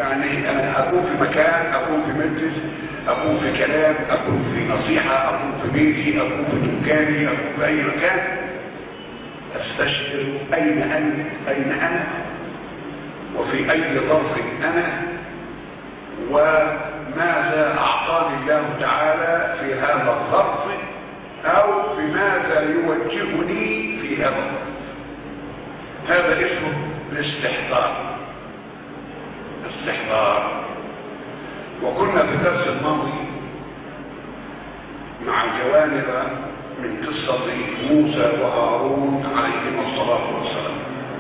يعني انا اكون في مكان اكون في مجلس اكون في كلام اكون في نصيحة اكون في بيتي اكون في دكاني اكون في اي مكان استشعر اين انا اين انا وفي اي ظرف انا وماذا اعطاني الله تعالى في هذا الظرف او بماذا يوجهني في هذا الظرف هذا اسمه الاستحضار استحضار وكنا في الدرس الماضي مع جوانب من قصة موسى وهارون عليهما الصلاة والسلام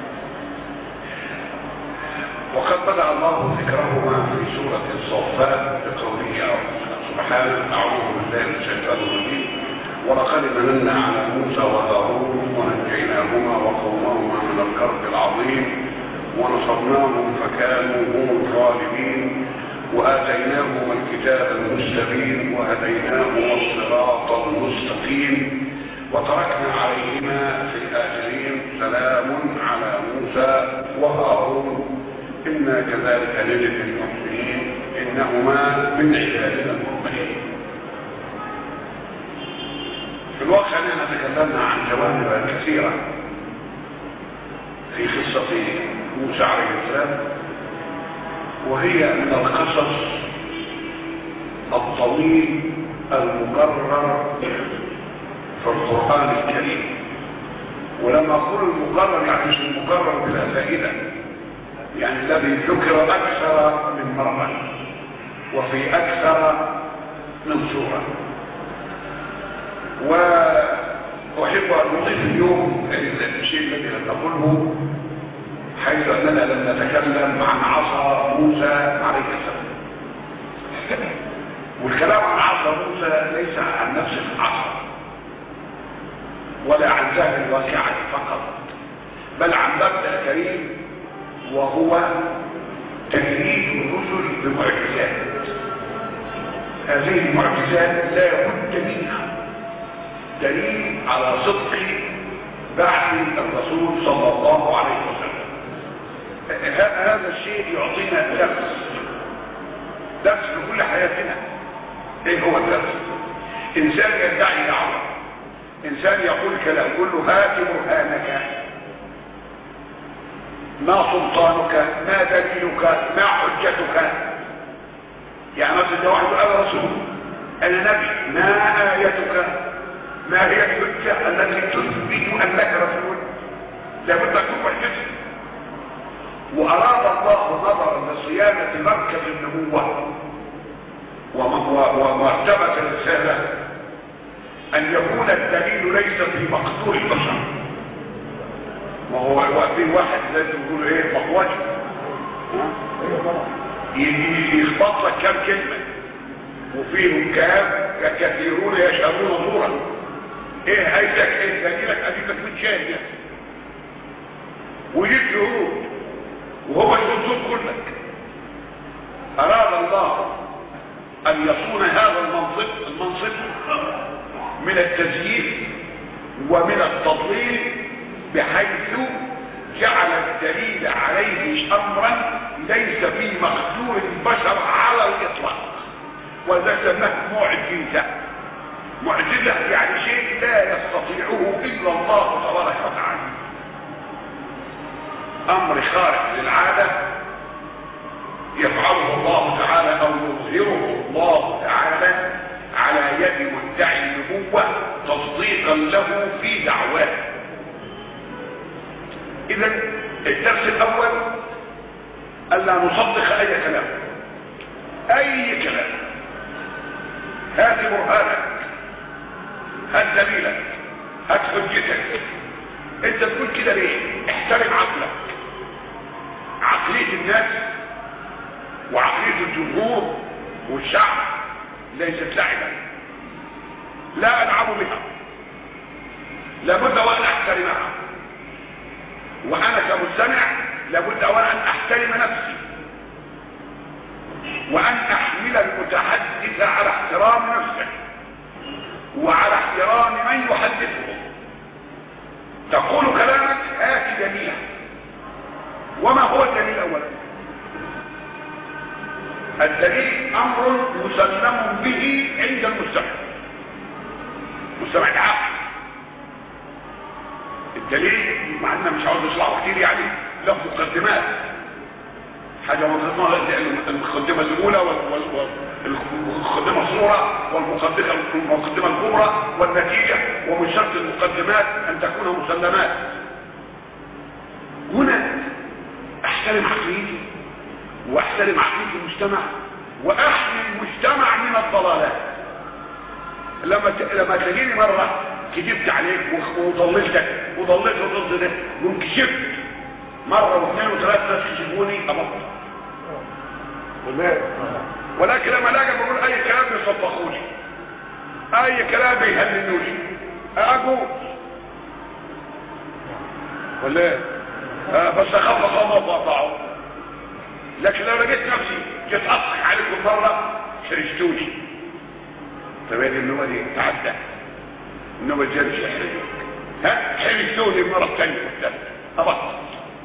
وقد بدأ الله ذكرهما في سورة الصفات بقوله سبحانه أعوذ بالله من الشيطان الرجيم ولقد مننا على موسى وهارون ونجيناهما وقومهما من الكرب العظيم ونصرناهم فكانوا هم الغالبين وآتيناهما الكتاب المستبين وهديناهما الصراط المستقيم وتركنا عليهما في الآخرين سلام على موسى وهارون إنا كذلك نجد المحسنين إنهما من عبادنا المؤمنين في الواقع أننا تكلمنا عن جوانب كثيرة في قصة موسى عليه السلام وهي من القصص الطويل المقرر في القرآن الكريم ولما أقول المقرر يعني مش المقرر بلا فائدة يعني الذي ذكر أكثر من مرة وفي أكثر من سورة وأحب أن نضيف اليوم الشيء الذي لم نقوله حيث أننا لم نتكلم عن عصا موسى عليه السلام والكلام عن عصا موسى ليس عن نفس العصا ولا عن ذات الواقعة فقط بل عن مبدأ كريم وهو تجريد الرسل بمعجزات هذه المعجزات لا بد منها دليل على صدق بعث الرسول صلى الله عليه وسلم هذا الشيء يعطينا درس درس في كل حياتنا ايه هو الدرس انسان يدعي دعوه انسان يقول كلام يقول له هات برهانك ما سلطانك ما دليلك ما حجتك يعني مثلا واحد انا رسول انا نبي ما ايتك ما هي الحجه التي تثبت انك رسول لابد ان تكون حجتك واراد الله نظرا لصيانه مركز النبوه ومرتبه الرساله ان يكون الدليل ليس في مقدور البشر وهو وقتين واحد زي تقول ايه مقواجه يخبط لك كام كلمه وفيهم كام كثيرون يشهدون زورا ايه هيتك ايه دليلك اديتك من شاهد يعني ويجيب شهود وهو الشهود كلك اراد الله ان يصون هذا المنصب المنصب من التزييف ومن التضليل بحيث جعل الدليل عليه امرا ليس في مقدور البشر على الاطلاق وذا سماه معجزه معجزه يعني شيء لا يستطيعه الا الله تبارك وتعالى امر خارق للعاده يفعله الله تعالى او يظهره الله تعالى على يد مدعي النبوه تصديقا له في دعواه اذا الدرس الاول الا نصدق اي كلام اي كلام هات برهانك هات دليلك هات حجتك انت تقول كده ليه احترم عقلك عقليه الناس وعقليه الجمهور والشعب ليست لعبا لا العب بها لابد وان احترمها وانا كمستمع لابد وان احترم نفسي وان احمل المتحدث على احترام نفسه وعلى احترام من يحدثه تقول كلامك هات دليلا وما هو الدليل اولا الدليل امر مسلم به عند المجتمع مجتمع العقل الدليل مع ان مش عاوز اشرحه كتير يعني له مقدمات حاجه مقدمه المقدمه الاولى والمقدمه الصغرى والمقدمه المقدمه الكبرى والنتيجه ومن شرط المقدمات ان تكون مسلمات هنا احترم عقليتي واحترم عقليه المجتمع واحمي المجتمع من الضلالات لما ت... لما تلاقيني مره كذبت عليك وضللتك وضليت ضد ده وانكشفت مره واثنين وثلاثه ناس كشفوني ابطل ولكن لما لاقي بقول اي كلام يصدقوني اي كلام يهللوني اقول ولا آه بس اخاف الله وقطعه لكن لو لقيت نفسي جيت اضحك عليكم مره شرشتوني فبين النوبه دي تعدى النوبه دي مش ها شرشتوني المره الثانيه والثالثه ابطل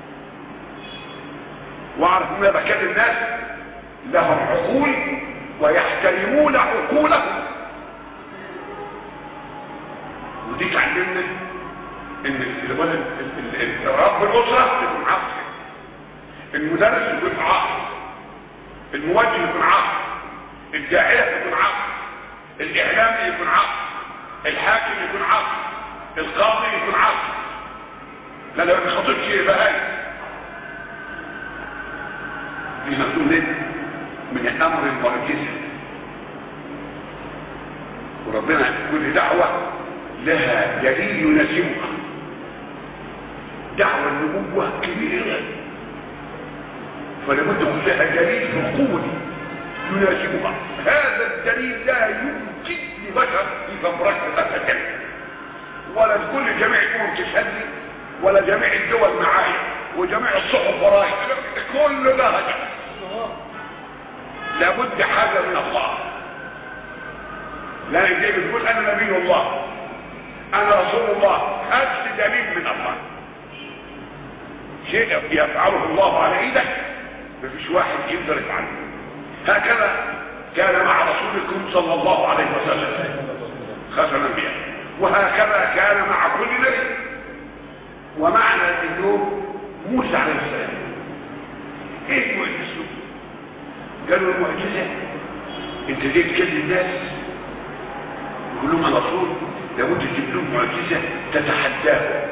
واعرف ان انا بكلم الناس لهم عقول ويحترمون عقولهم ودي تعلمنا ان الولد رب الاسره يكون عقل المدرس يكون عقل الموجه يكون عقل الداعيه يكون عقل الاعلامي يكون عقل الحاكم يكون عقل القاضي يكون عقل لا لا ما خطيبش يبقى هاي دي مسؤوليه من الامر المعجزه وربنا كل دعوه لها دليل يناسبها دعوة النبوة كبيرة فلابد يكون لها دليل حقوقي يناسبها هذا الدليل لا يمكن لبشر يفبرك ابدا ولا كل جميع الامم تشهد لي ولا جميع الدول معايا وجميع الصحف وراي كل ده هجم لابد حاجة من الله لا يجي بتقول انا نبي الله انا رسول الله هات دليل من الله شيء يفعله الله على ايدك مفيش واحد يقدر يفعله هكذا كان مع رسولكم صلى الله عليه وسلم خاتم الانبياء وهكذا كان مع كل نبي ومعنى انه موسى عليه السلام ايه المعجزه قالوا المعجزه انت ليه تكلم الناس يقول لهم انا رسول لابد تجيب لهم معجزه تتحداهم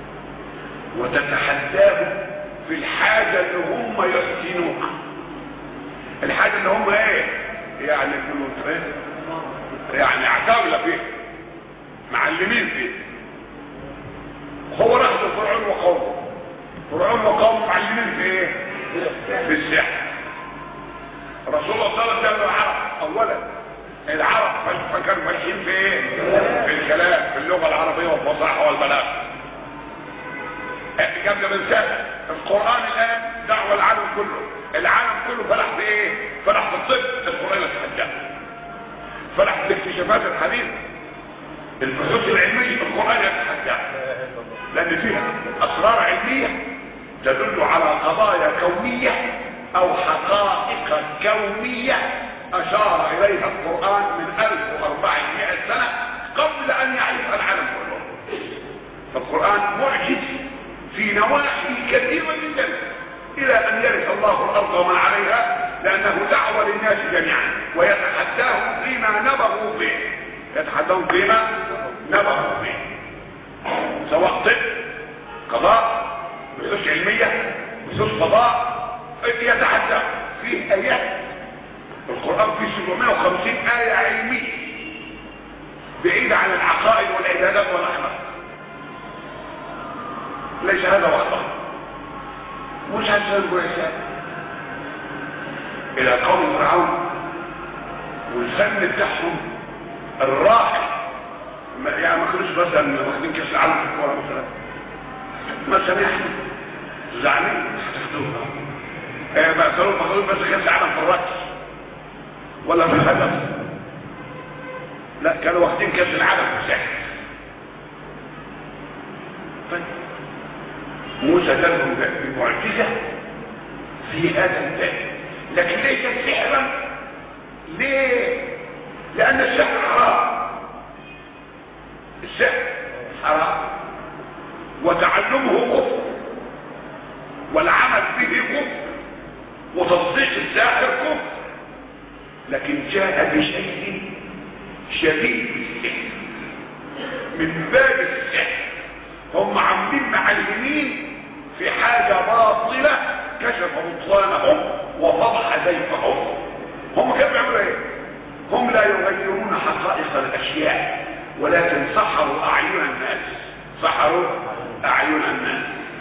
وتتحداهم في الحاجه اللي هم يحسنوها الحاجه اللي هم ايه يعني يكونوا يعني عتاوله فيه معلمين فيه هو رخص فرعون وقومه فرعون وقومه معلمين في ايه في السحر رسول الله صلى الله عليه وسلم العرب اولا العرب فكانوا ماشيين في ايه في الكلام في اللغه العربيه والفصاحه والبلاغه قبل من سنه القران الان دعوه العالم كله العالم كله فلح في ايه فلح في الطب القران يتحداه فلح في الاكتشافات الحديثه البحوث العلميه القران يتحداه لان فيها اسرار علميه تدل على قضايا كونيه او حقائق كونيه اشار اليها القران من 1400 سنه قبل ان يعرفها العالم كله فالقران معجز في نواحي كثيره جدا الى ان يرث الله الارض وما عليها لانه دعوه للناس جميعا ويتحداهم فيما نبغوا به يتحداهم فيما نبغوا به سواء طب قضاء بحوث علميه بحوث فضاء يتحدى فيه ايات القرآن فيه 750 آية علمية بعيدة عن العقائد والعبادات والأخلاق ليس هذا وحده مش هتسلم بعثات إلى قوم فرعون والفن بتاعهم الراقي يعني ما كانوش مثلا واخدين كاس العالم في الكوره مثلا مثلا احنا زعلانين هتاخدوها ما كانوا ما بس كاس العالم في الرقص ولا في الهدف لا كانوا واخدين كاس العالم في السحر طيب موسى جالهم بمعجزه في هذا الباب لكن ليست سحرا ليه لان السحر حرام السحر حرام وتعلمه كفر والعمل به كفر وتصديق الساحر كفر لكن جاء بشيء شديد السحر من باب السحر هم عاملين معلمين في حاجة باطلة كشف بطلانهم وفضح زيفهم هم كانوا بيعملوا ايه هم لا يغيرون حقائق الاشياء ولكن سحروا اعين الناس سحروا اعين الناس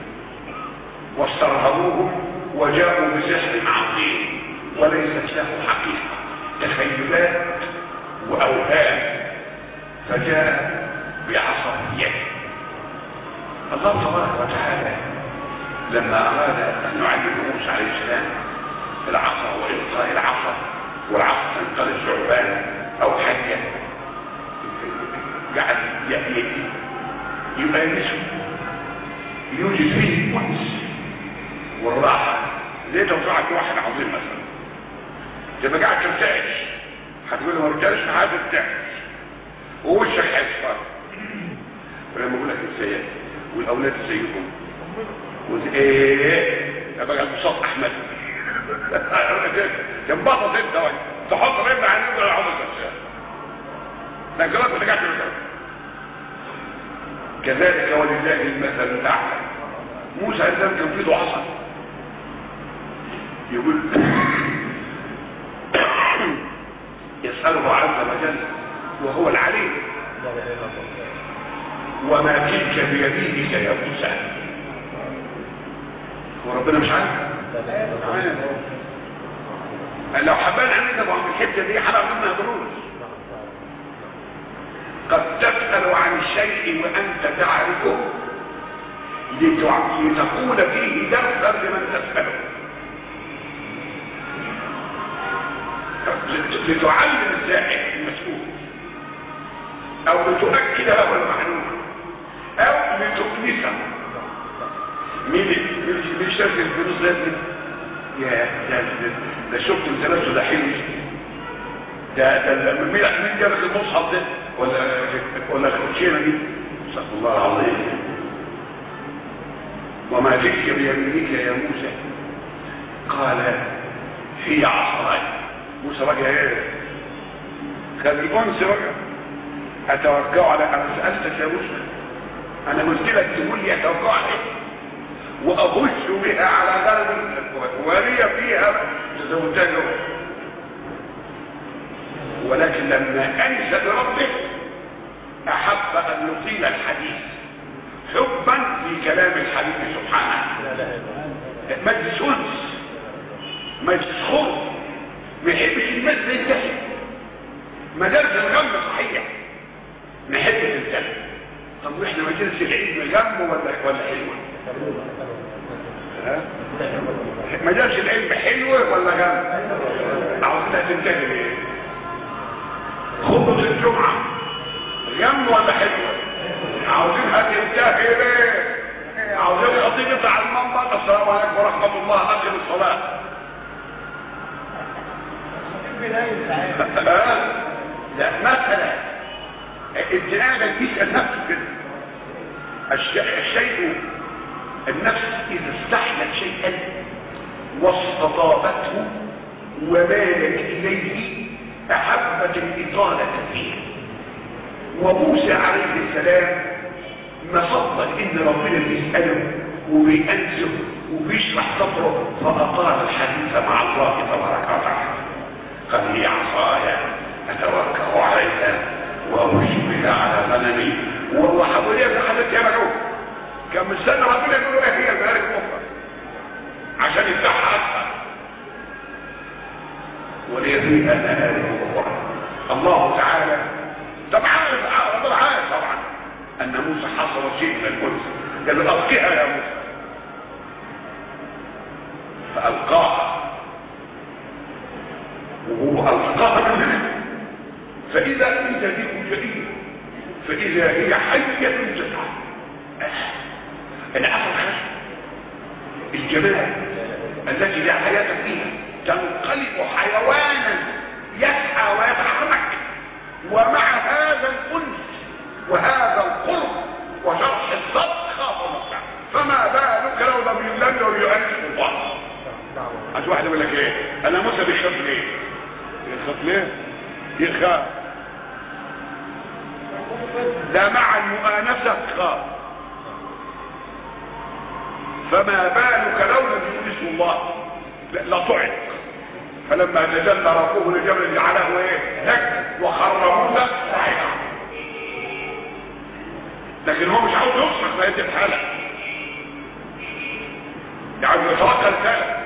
واسترهبوهم وجاءوا بسحر عظيم وليست له حقيقة تخيلات واوهام فجاء بعصبيته الله تبارك وتعالى لما اراد ان يعلم موسى عليه السلام العصا والقاء العصا والعصا تنقلب ثعبان او حيه قاعد يؤنسه يوجد فيه الانس والراحه ليه توقعت واحد عظيم مثلا تبقى قاعد ترتعش هتقول له ما رجعش حاجه ترتعش ووشك هيصفر ولما اقول لك ازاي والاولاد ازيكم وايه ابقى البساط احمد تنبسط انت وين تحط رجل على النبي على عمر لكن خلاص انت قاعد كذلك ولله المثل الاعلى موسى عليه السلام كان في ايده عصا يقول يسأله عز وجل وهو العليم وما تلك بيمينك يا موسى وربنا مش عارف لو حبان عندنا بعض الحته دي حرام منها دروس قد تسأل عن الشيء وأنت تعرفه لتقول فيه درسا لمن تسأله لتعلم الزائد المسؤول أو لتؤكد له المعلومة أو لتؤنسه مين مين شاف الفلوس ده يا ده ده شفت التنفس ده حلو ده ده مين مين جاب المصحف ده ولا ولا الكوتشينه دي استغفر الله العظيم وما تلك بيمينك يا موسى قال هي عصاي موسى بقى ايه خد الانس بقى اتوقع على انا سالتك يا موسى انا قلت لك تقول لي اتوقع عليك واغش بها على غنم ولي فيها تزوجها ولكن لما انس بربه احب ان يطيل الحديث حبا في كلام الحبيب سبحانه مجلس انس مجلس خلق ما يحبش المجلس ينتهي مجالس الغم صحيح نحب الانسان طب واحنا مجلس العلم غم ولا ولا حلوه مجالس العلم حلوه ولا غم عاوزينها تنتهي بايه خطبه الجمعه غم ولا حلوه عاوزينها تنتهي بايه عاوزين الخطيب يطلع المنبر السلام عليكم ورحمه الله اقم الصلاه لا مثلا ابتلاء بيسأل نفسه كده الشيء النفس إذا استحلت شيئا واستطابته ومالت إليه أحبت الإطالة فيه وموسى عليه السلام ما فضل إن ربنا بيسأله وبيأنسه وبيشرح صدره فأطال الحديث مع الله تبارك وتعالى قال هي عصايا أتوكأ عليها وأمشي بها على غنمي والله حاول يا ابن حضرتك يا مجنون كان مستنى ربنا يقول له ايه هي ذلك اخرى عشان يفتحها اكثر وليزيد ان هذه اخرى الله تعالى طبعا ربنا عارف طبعا ان موسى حصل شيء من القدس قال له القيها يا موسى فالقاها وهو القاها منه فاذا اذا بكم جديد فاذا هي حيه تسعى العقل الجمال التي لا حياة فيها تنقلب حيوانا يسعى ويتحرك ومع هذا الانس وهذا القرب وشرح الصدق خاف نفسه فما بالك لو لم يلم ويؤنس الله عايز واحد يقول لك ايه انا موسى بيخاف ليه يخاف ليه يخاف ده مع المؤانسة خاف فما بالك لو لم يؤنس الله لطعن فلما تجلى ربه لجبل جعله ايه هك وخر موسى صحيحا لكن هو مش عاوز يصرخ في هذه الحاله يعني يتوكل ثالث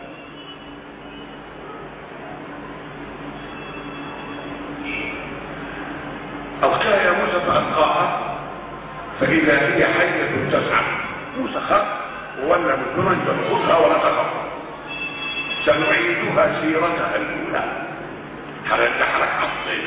ألقاها يا موسى فألقاها فإذا هي حية تسعى موسى خاف وولى مدبرا فخذها ولا تخف سنعيدها سيرتها الأولى هرجعها لك عصينا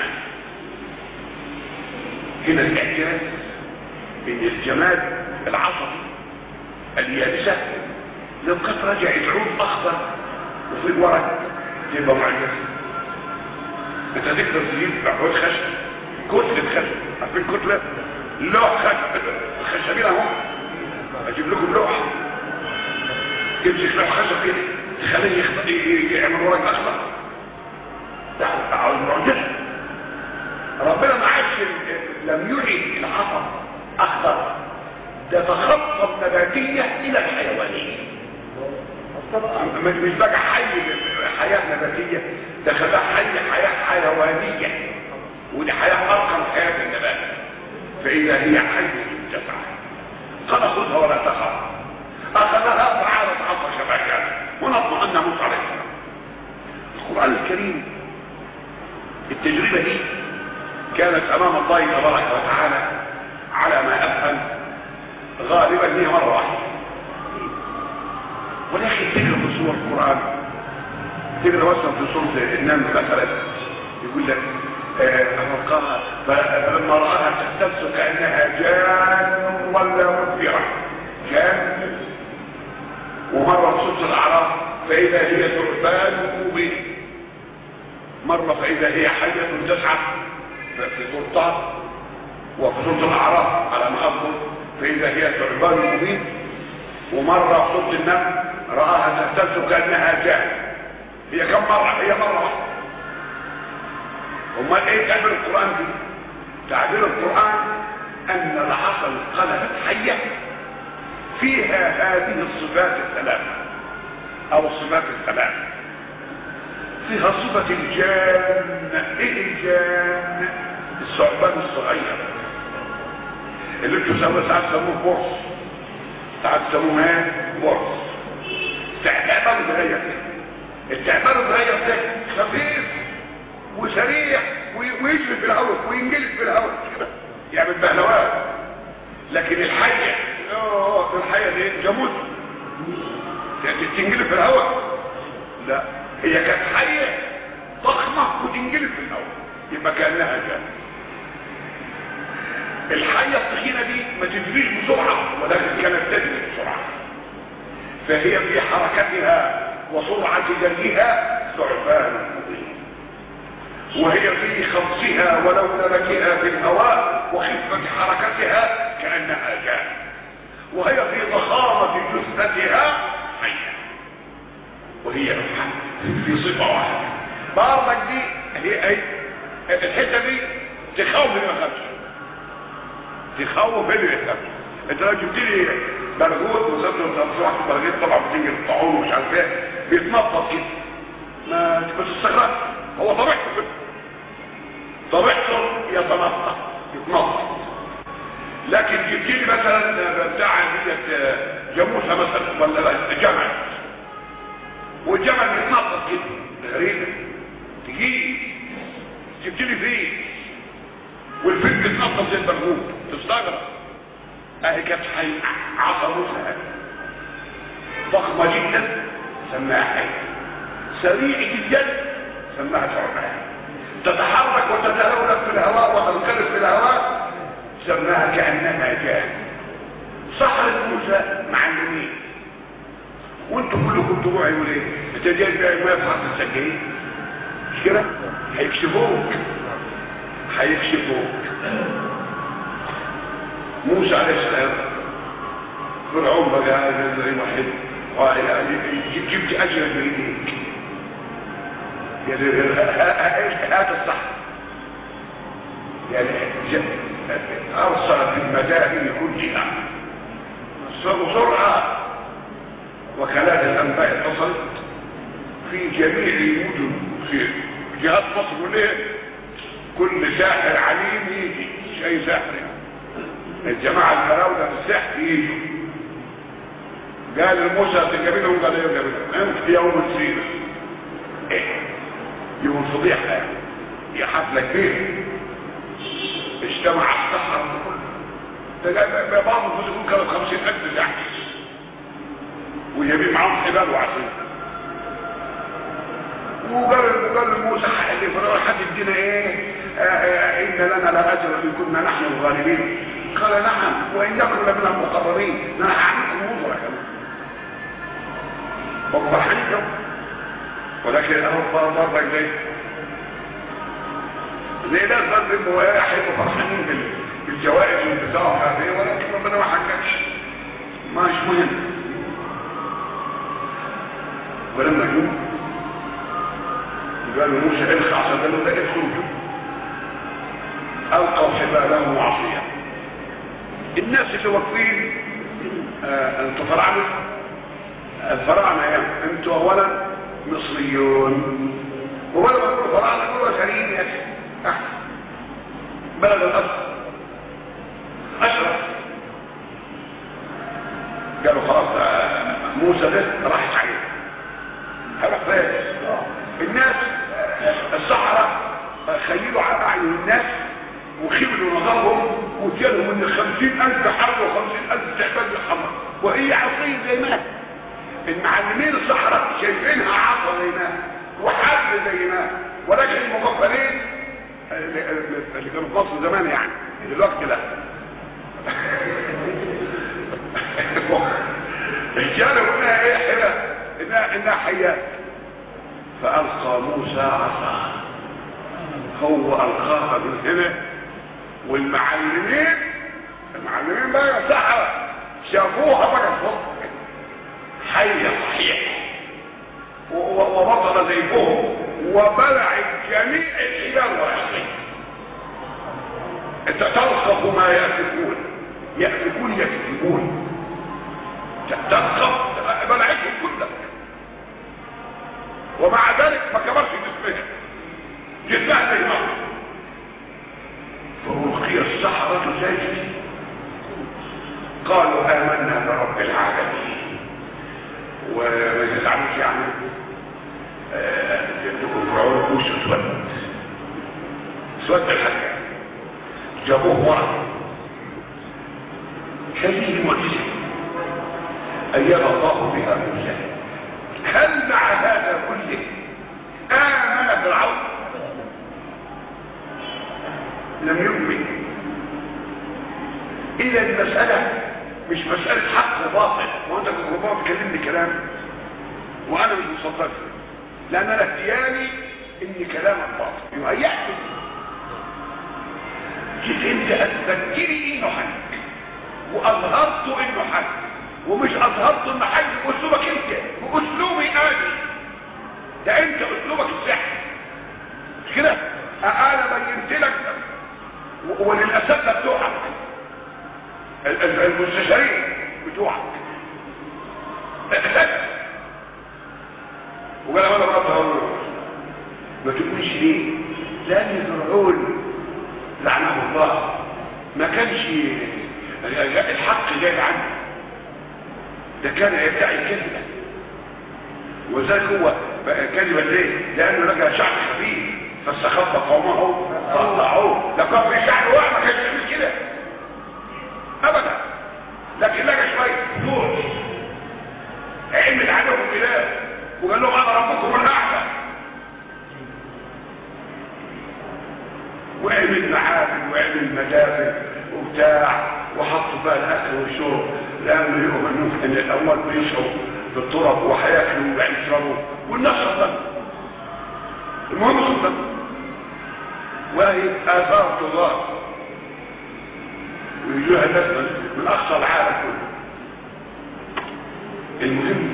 هنا الإعجاز إن الجماد العصبي اليابسة لو كانت رجعت عود أخضر وفي الورق تبقى معجزة انت تقدر تجيب عود خشب كتلة خشب عارفين كتلة لوح خشب خشبين اهو اجيب لكم لوح يمسك لوح خشب كده تخليه يعمل ورق اخضر ده عاوز معجزة ربنا ما عادش لم يعد العصب اخضر ده تخطى النباتية الى الحيوانية مش مش بقى حي حياة نباتية ده خلاها حي حياة حيوانية ودي حياة ارقى من حياة النبات فاذا هي حي تسعى قال خذها ولا تخاف اخذها فعادت عصا شبكة ونطمئن موسى عليه السلام القرآن الكريم التجربة دي كانت امام الله تبارك وتعالى على ما افهم غالبا هي مرة واحدة ولكن تقرا في سور القرآن تقرا مثلا في سورة النمل مثلا يقول لك ألقاها فلما رآها تهتز كأنها جان ولا مدبرة جان ومرة في سورة الأعراف فإذا هي ثعبان مبين مرة فإذا هي حية تسعى في سورة طه وفي سورة الأعراف على ما أذكر فإذا هي ثعبان مبين ومرة في سورة النمل رآها تهتز كأنها جان هي كم مرة هي مرة واحدة امال ايه تعبير القرآن دي تعبير القرآن ان العصا انقلبت حية فيها هذه الصفات الثلاثة او الصفات الثلاثة فيها صفة الجان ايه الجان الثعبان الصغير اللي انتوا سوا ساعات سموه بورس ساعات سموه ايه بورس تعبان صغير التعبان الصغير ده خفيف وسريع ويجري في الهواء وينجلس في الهواء كده يعمل بهلوات لكن الحية اه الحية دي جاموس تنجلس في الهواء لا هي كانت حية ضخمة وتنجلس في الهواء يبقى كأنها جان الحية التخينة دي ما تجريش بسرعة ولكن كانت تجري بسرعة فهي في حركتها وسرعة جريها ثعبان مبين وهي في خمسها ولو تركها في الهواء وخفة حركتها كأنها جان وهي في ضخامة جثتها حية وهي في صفة واحدة بارك دي هي اي الحتة دي تخوف اللي ما خافش تخوف اللي ما خافش انت لو جبت لي برغوث وزبط وتنصح برغيث طبعا بتيجي الطاعون ومش عارف ايه بيتنطط كده ما تبقاش استغرب هو طبيعته كده طبيعته يتنطط يتنطط لكن جبتيلي مثلا بتاع ديت جاموسه مثلا ولا جمل والجمل بيتنطط كده غريبه تجي جبتيلي فيه والفيل بيتنطط زي البرغوث تستغرب اهي كانت عصا موسى ضخمه جدا سماها حي سريعه جدا سماها ثعبان تتحرك وتتلولد في الهواء وتنقلب في الهواء سماها كأنها جان صحرة موسى مع اليمين وانتم كلكم تروحوا يقول ايه انت جاي بقى ما يفعل السجين مش كده هيكشفوك هيكشفوك موسى عليه السلام فرعون بقى زي واحد جبت اجرك بايديك هذا الصح يعني ارسل في المدائن كلها بسرعه وكالات الانباء اتصلت في جميع المدن في جهات مصر كلها كل ساحر عليم يجي شيء ساحر الجماعه المراوده بالسحر يجوا قال لموسى تجابلهم قال ايه جابلهم انت يوم الزينه ايه يوم فضيحه يا حفله كبيره اجتمع السحر كله بعض المسلمين كانوا خمسين ألف زحف وجايبين معاهم حبال وعسل وقال وقال موسى اللي فرعون حد ادينا ايه آه آه ان لنا لاجر ان كنا نحن الغالبين قال نعم وانكم لمن المقررين انا هعملكم مفرع كمان وفرحانين ولكن انا ضربك زي زي ناس ضرب واحد وفرحانين بالجوائز والبتاع هذه ولكن ربنا ما حكاش مش مهم ولما جم قالوا موسى الخ عشان قالوا ده ادخلوا القوا حبالهم وعصيا الناس اللي واقفين آه انتوا فراعنه الفراعنه يعني انتوا اولا مصريون ولا بقول فراعنه كلها شريين يا اخي احسن بلد الاصل اشرف قالوا خلاص موسى ده راحت عليه هروح فين الناس الصحراء خيلوا على اعين الناس وخبلوا نظرهم وجالهم ان خمسين الف حرب وخمسين الف تعبان بالحمر وهي عصية زي ما المعلمين الصحراء شايفينها عصا زي ما وحبل زي ما ولكن المغفلين اللي كانوا في مصر زمان يعني دلوقتي لا جالوا انها ايه حلة انها, إنها حيات فألقى موسى عصا هو ألقاها من هنا والمعلمين المعلمين بقى سحرة شافوها بقى فوق حية صحيح وبطل زيفهم وبلعت جميع الحبال والعصي انت تلقف ما يأفكون يأفكون يكذبون تلقف بلعتهم كلها ومع ذلك ما كبرش جسمها جسمها زي ما فألقي السحرة ساجدين قالوا آمنا برب العالمين وما تزعلوش يعني جدكم فرعون وش اسود اسود الحاجة جابوه ورا هذه معجزة أيد الله بها موسى هل مع هذا كله آمن فرعون لم يؤمن إذا المسألة مش مسألة حق وباطل وانت كنت ربما تكلمني كلام وانا مش مصدق لان انا احتيالي ان كلامك باطل يهيأني جيت انت اثبتني انه حق واظهرت انه حق ومش اظهرت انه حق باسلوبك انت باسلوبي انا ده انت اسلوبك السحر مش كده انا بينت لك وللاساتذه بتوعك المستشارين بتوعك وقال انا بقى ما تقولش ليه لان فرعون لعنه الله ما كانش الحق جاي عنه ده كان يدعي كذبا وذلك هو كذبا ليه لانه لقى شعب خبيث فاستخف قومه فاطلعوه لقد في شعب واحد ما كانش يعمل كده ابدا لكن لقى شويه نور عمل عليهم اله وقال لهم انا ربكم الاعلى وعمل معابد وعمل مدافن وبتاع وحطوا بقى الاكل والشرب لانه يوم انه كان الاول بيشرب في التراب وهياكلوا وهيشربوا والناس صدقوا المهم صدقوا وهي اثار الله ويجوها الناس من اقصى العالم كله المهم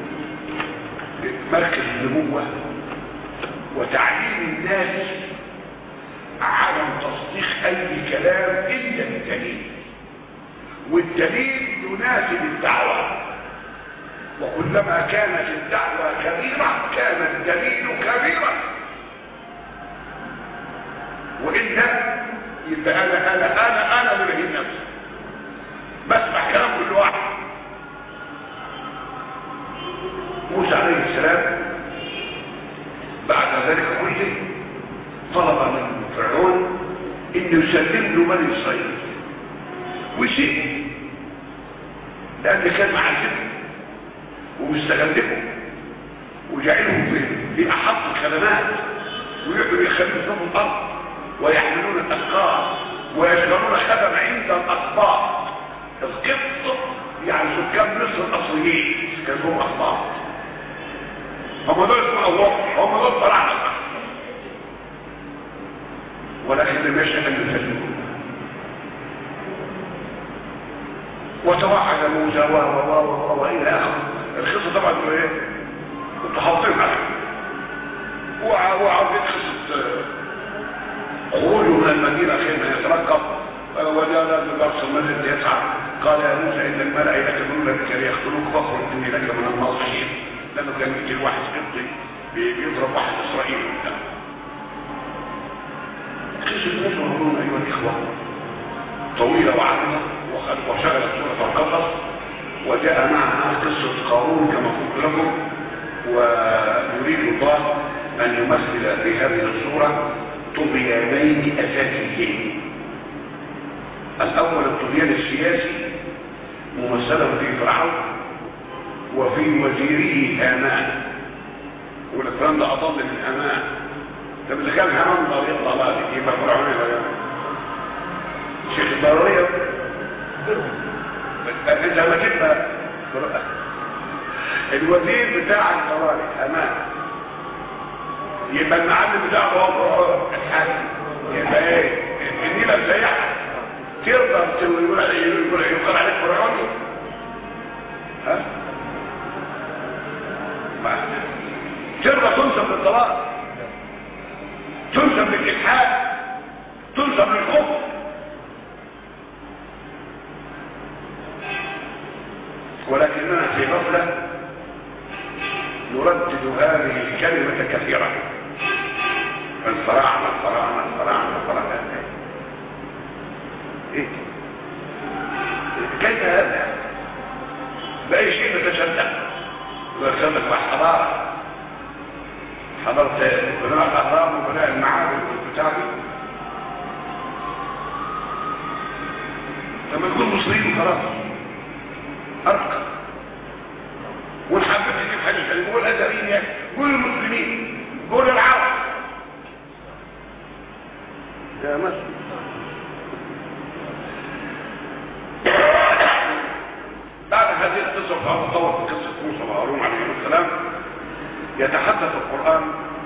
مركز النبوة وتعليم الناس عدم تصديق اي كلام الا بالدليل والدليل يناسب الدعوة وكلما كانت الدعوة كبيرة كان الدليل كبيرا وإلا يبقى أنا أنا أنا أنا ملهي نفسي بسمع كلام كل واحد موسى عليه السلام بعد ذلك كله طلب من فرعون انه يسلم له بني اسرائيل وشيء لان كان معذبهم ومستغلبهم وجعلهم في في احط الخدمات ويقعدوا يخلوا في الارض ويحملون الاثقال ويشغلون خدم عند الاقباط القبط يعني سكان مصر الاصليين كانوا هم اقباط هم دول اسمه الله هم دول طلعنا ولكن لم يشأ ان يسلموا وتوعد موسى و و و والى اخره القصه طبعا ايه كنتوا حاطين عليها وعاوزين قصه خروجه من المدينه حين يترقب وجاء نازل برس المسجد يسعى قال يا موسى ان الملأ يكتبون بك ليقتلوك فاخرج اني لك من الناصحين لانه كان يجي واحد قبطي بيضرب واحد اسرائيلي قدامه قصه موسى وهارون ايها الاخوه طويله وعريضه وشغلت سوره القصص وجاء معها قصه قارون كما قلت لكم ويريد الله ان يمثل في هذه الصوره طغيانين اساسيين الاول الطغيان السياسي ممثلا في فرعون وفي وزيره هامان والكلام ده اضل من هامان طب اللي كان هامان ضريق ضلالي يبقى فرعون يبقى شيخ الضرورية انت لما تبقى الوزير بتاع الضلالي هامان يبقى المعلم بتاعه هو الحاكم يبقى ايه النيلة مسيحة تقدر يقول يقول عليك فرعوني ها ترضى تنسب للضلال تنسب للإلحاد تنسب للكفر ولكننا في غفلة نردد هذه الكلمة كثيرا الفراعنة الفراعنة الفراعنة الفراعنة ايه كيف هذا بأي شيء نتشدد ويرسلك مع حضارة حضرت بناء الأهرام وبناء المعابد والكتاب لما نكون مسلمين خلاص أرقى ونحبب تجيب حاجة قول الأزهريين قول المسلمين قول العرب يا مسلم بعد هذه القصة فهو طور في قصة موسى وهارون عليهم السلام يتحدث القرآن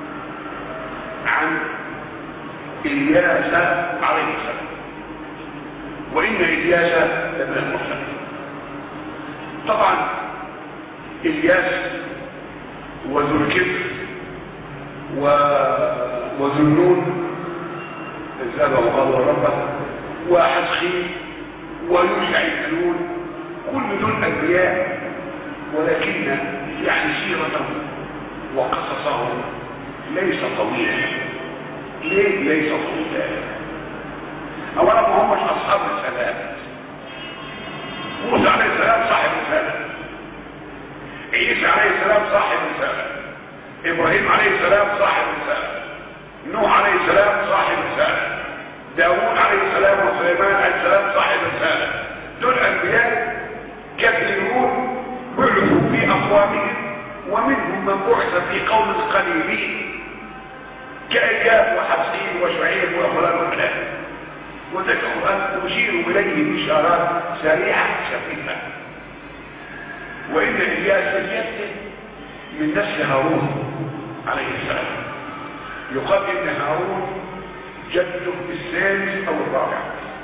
عن إلياس عليه السلام وإن إلياس لمن المرسلين طبعا إلياس وذو الكفر و... وذو النون الزاد وقال ربه وحسخين ويوشع الكنون كل دول أنبياء ولكن يعني سيرتهم وقصصهم ليس طويلا ليه ليس طويلا اولا ما همش اصحاب رسالات موسى عليه السلام صاحب رساله عيسى عليه السلام صاحب رساله ابراهيم عليه السلام صاحب رساله نوح عليه السلام صاحب رساله داوود عليه السلام وسليمان عليه السلام صاحب رساله دول انبياء كثيرون بعثوا في اقوامهم ومنهم من بعث في قوم قليلين كأياب وحسين وشعيب وفلان وفلان وذلك القرآن أشير إليه بإشارات سريعة خفيفة وان الياس الياس من نسل هارون عليه السلام يقال ان هارون جده الثالث او الرابع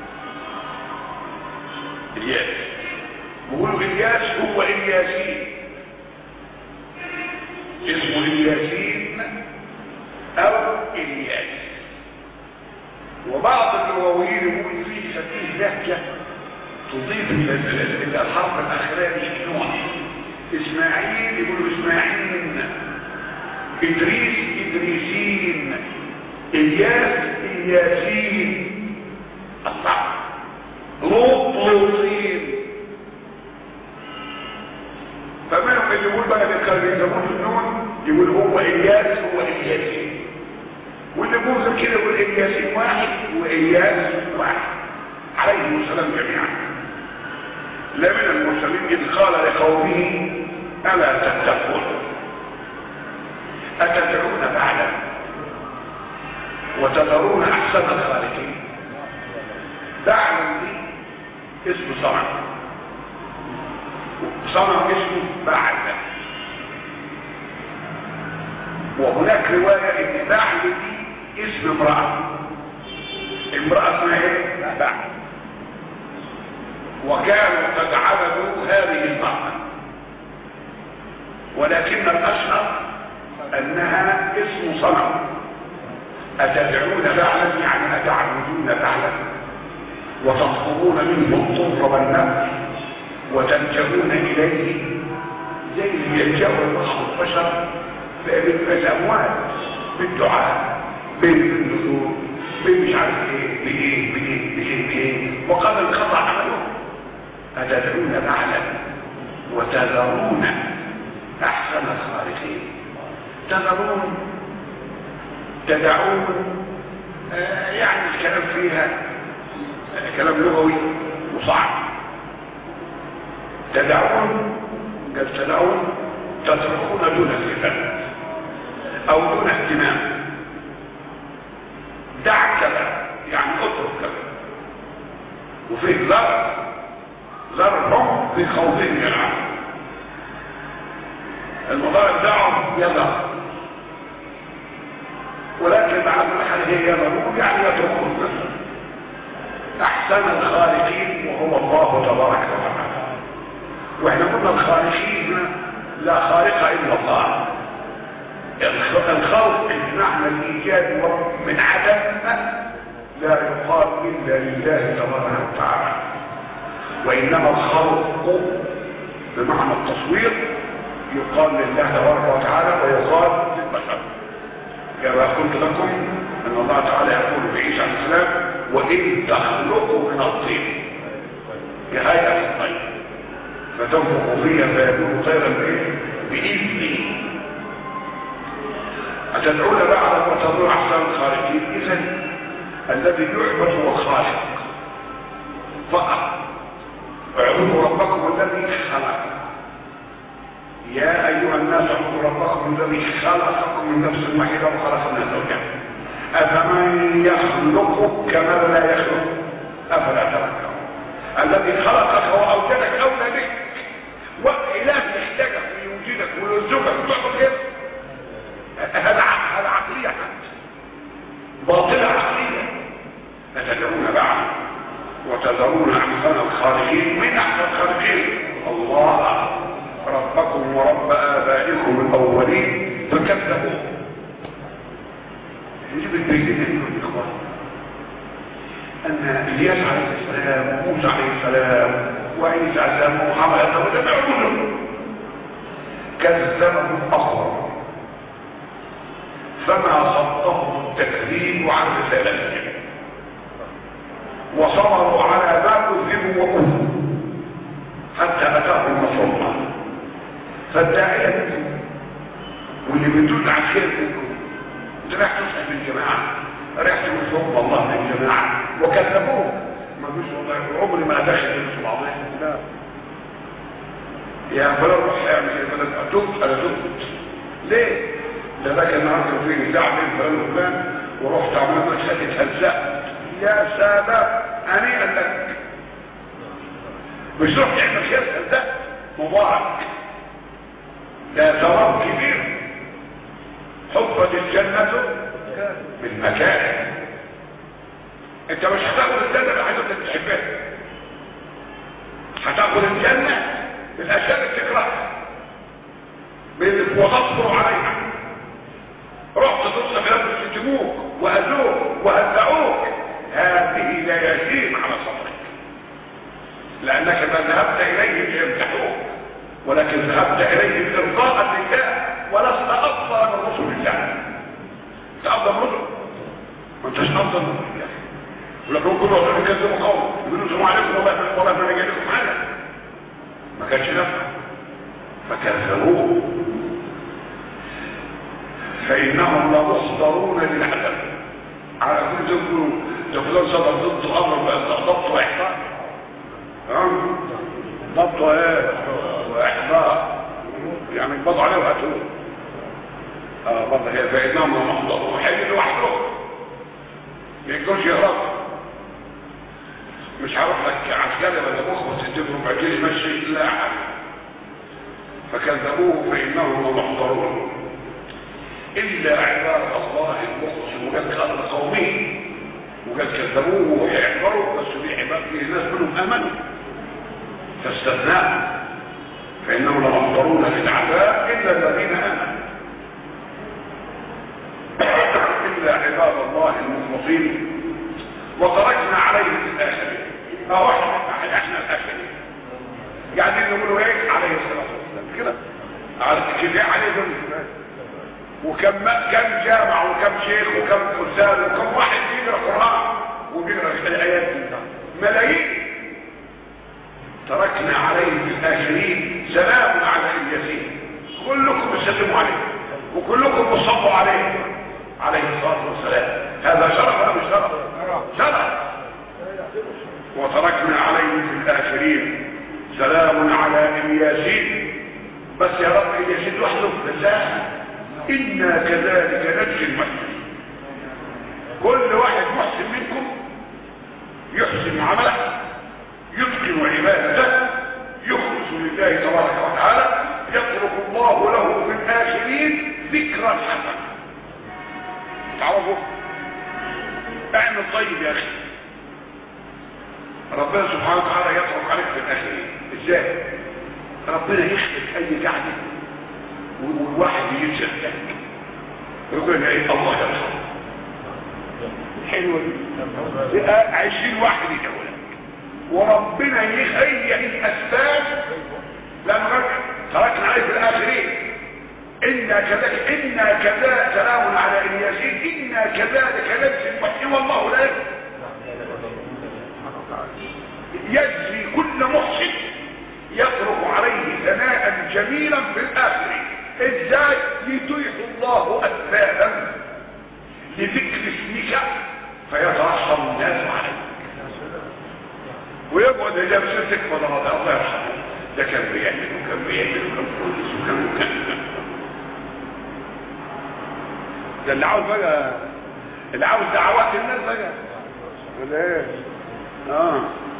الياس بيقولوا الياس هو الياسين اسمه الياسين او الياس وبعض اللغويين يقول فيه سفيه لهجه تضيف الى الحرف الاخراني نوع اسماعيل يقولوا اسماعيل ادريس ادريسين الياس الياسين الله لوط لوطين فمنهم اللي يقول بقى اللي كانوا يسموه النون يقول هو الياس هو الياسين واللي يقول غير كده يقول الياسين واحد والياس واحد عليهم السلام جميعا لا من المرسلين اذ قال لقومه الا تتقون اتدعون بعدا وتذرون احسن الخالقين بعدا دي اسم صنم صنم اسمه بعد وهناك رواية ان بعد دي اسم امرأة امرأة اسمها ايه بعد وكانوا قد عبدوا هذه المرأة ولكن الاشهر انها اسم صنم اتدعون بعلا يعني اتعبدون بعلا وتطلبون منه الضر والنفع وتلجؤون اليه زي اللي يلجأوا بعض البشر بالاموال بالدعاء بالنذور مش عارف ايه بايه بايه بايه بايه وقد انقطع عمله اتدعون بعلا وتذرون احسن الخالقين تذرون تدعون آه يعني الكلام فيها آه كلام لغوي وصعب تدعون قال تدعون تتركون دون الكتاب او دون اهتمام دع كذا يعني اترك كذا وفيه ذر ذرهم في خوفهم يلعب المضارب دعهم يذر ولكن بعد الحال هي يذرون يعني يتركون احسن الخالقين وهو الله تبارك وتعالى واحنا قلنا الخالقين لا خالق الا الله الخلق معنى الايجاد من عدم لا يقال الا لله تبارك وتعالى وانما الخلق بمعنى التصوير يقال لله تبارك وتعالى ويقال للبشر كما قلت لكم ان الله تعالى يقول في عيسى عليه السلام وان تخلقوا من الطين كهيئه الطير فتنفخ فيها فيكون طيرا بايه باذنه أتدعون بعضا وتدعون أحسن الخالقين إذا الذي يعبد هو الخالق فقط اعبدوا ربكم الذي خلق يا أيها الناس اعبدوا ربكم الذي خلقكم من نفس واحدة وخلق منها زوجها أفمن يخلق كمن لا يخلق أفلا تذكرون الذي خلقك وأوجدك أولى بك وإله يحتاجك ويوجدك ويرزقك وتعبد كده هذا هذا عقلية باطلة عقلية تتدعون بعض وتذرون أحسن الخالقين من أحسن الخالقين الله ربكم ورب آبائكم الأولين فكذبوه نجيب البيتين منه الإخوان أن إلياس عليه السلام وموسى عليه السلام وعيسى عليه السلام ومحمد عليه السلام وجميعهم كذبهم أخر فما صدهم التكذيب عن رسالتهم وصبروا على ما كذبوا وكفروا حتى اتاهم نصر الله فالداعيه منكم واللي بيدل على الخير منكم انت رايح تصحب الجماعه رايح تقول حب الله للجماعه وكذبوه ما فيش والله عمري ما ادخل في بعضهم لا يا فلان روح اعمل كده فلان اتوب انا تبت ليه؟ ده ده كان النهارده في نزاع بين فلان وفلان ورحت عملت مسألة اتهزأت يا سادة هنيئا لك مش رحت تعمل خير اتهزأت مبارك ده ثواب كبير حفت الجنة بالمكان انت مش هتاخد الجنة بالحاجات اللي تحبها هتاخد الجنة بالاشياء اللي تكرهها وتصبر عليها رحت تصل في نفس شتموك واذوك وهزعوك هذه لياسين على صدرك لانك ما ذهبت اليه ليمدحوك ولكن ذهبت اليه ارضاء لله ولست افضل من رسل الله انت افضل من رسل ما انتش افضل من رسل الله ولكن كل واحد يكذبوا قوم يقولوا سلام عليكم والله والله ما جاي لكم حاجه ما كانش نفع فكذبوه فانهم لمصدرون للعذاب على كل تقولوا تقولون صدر ضد الامر ضبط واحضار ها ضبط ايه واحضار يعني يقبضوا عليه وهاتوه اه برضه هي فانهم لمصدرون حي لوحده ما يقدرش يهرب مش هروح لك عسكري ولا مخبط تديله ربع جنيه مشي لا فكذبوه فانهم لمحضرون الا عباد الله المخلصين وقال قال قومه وقال كذبوه وهيحضروا بس في عباد فيه ناس منهم امنوا فاستثناء فانهم لمحضرون في العذاب الا الذين امنوا الا عباد الله المخلصين وتركنا عليه في الاخرين اهو احنا احنا الاخرين يعني نقولوا ايه عليه الصلاه والسلام كده على كده عليه ذنب وكم كم جامع وكم شيخ وكم استاذ وكم واحد بيقرا قران وبيقرا الايات دي ملايين تركنا عليه في الاخرين سلام على الياسين كلكم بتسلموا عليه وكلكم بتصبوا عليه عليه الصلاه والسلام هذا شرف ولا مش شرف شرف وتركنا عليه في الاخرين سلام على الياسين بس يا رب الياسين لوحده لا إنا كذلك نجزي المحسن كل واحد محسن منكم يحسن عمله يتقن عبادته يخلص لله تبارك وتعالى يترك الله له في الآخرين ذكرا حسنا تعرفوا اعمل طيب يا أخي ربنا سبحانه وتعالى يترك عليك في الآخرين ازاي ربنا يخلق أي قعده والواحد يتصدق يقول ايه الله يرحمه حلوه دي عشرين واحد يقول وربنا يهيئ الاسباب لما تركنا عليه في الاخرين انا كذلك انا كذلك سلام على الياسين انا كذلك نجزي المحسن والله لا يجزي كل محسن يترك عليه ثناء جميلا في الاخرين ازاي يتيح الله اسبابا لذكر اسمك فيترحم الناس عليك ويقعد اذا بسرتك فضلات الله يرحمه ده كان بيعمل وكان بيعمل وكان كويس وكان وكان ده اللي عاوز بقى اللي عاوز دعوات الناس بقى ولا ايه اه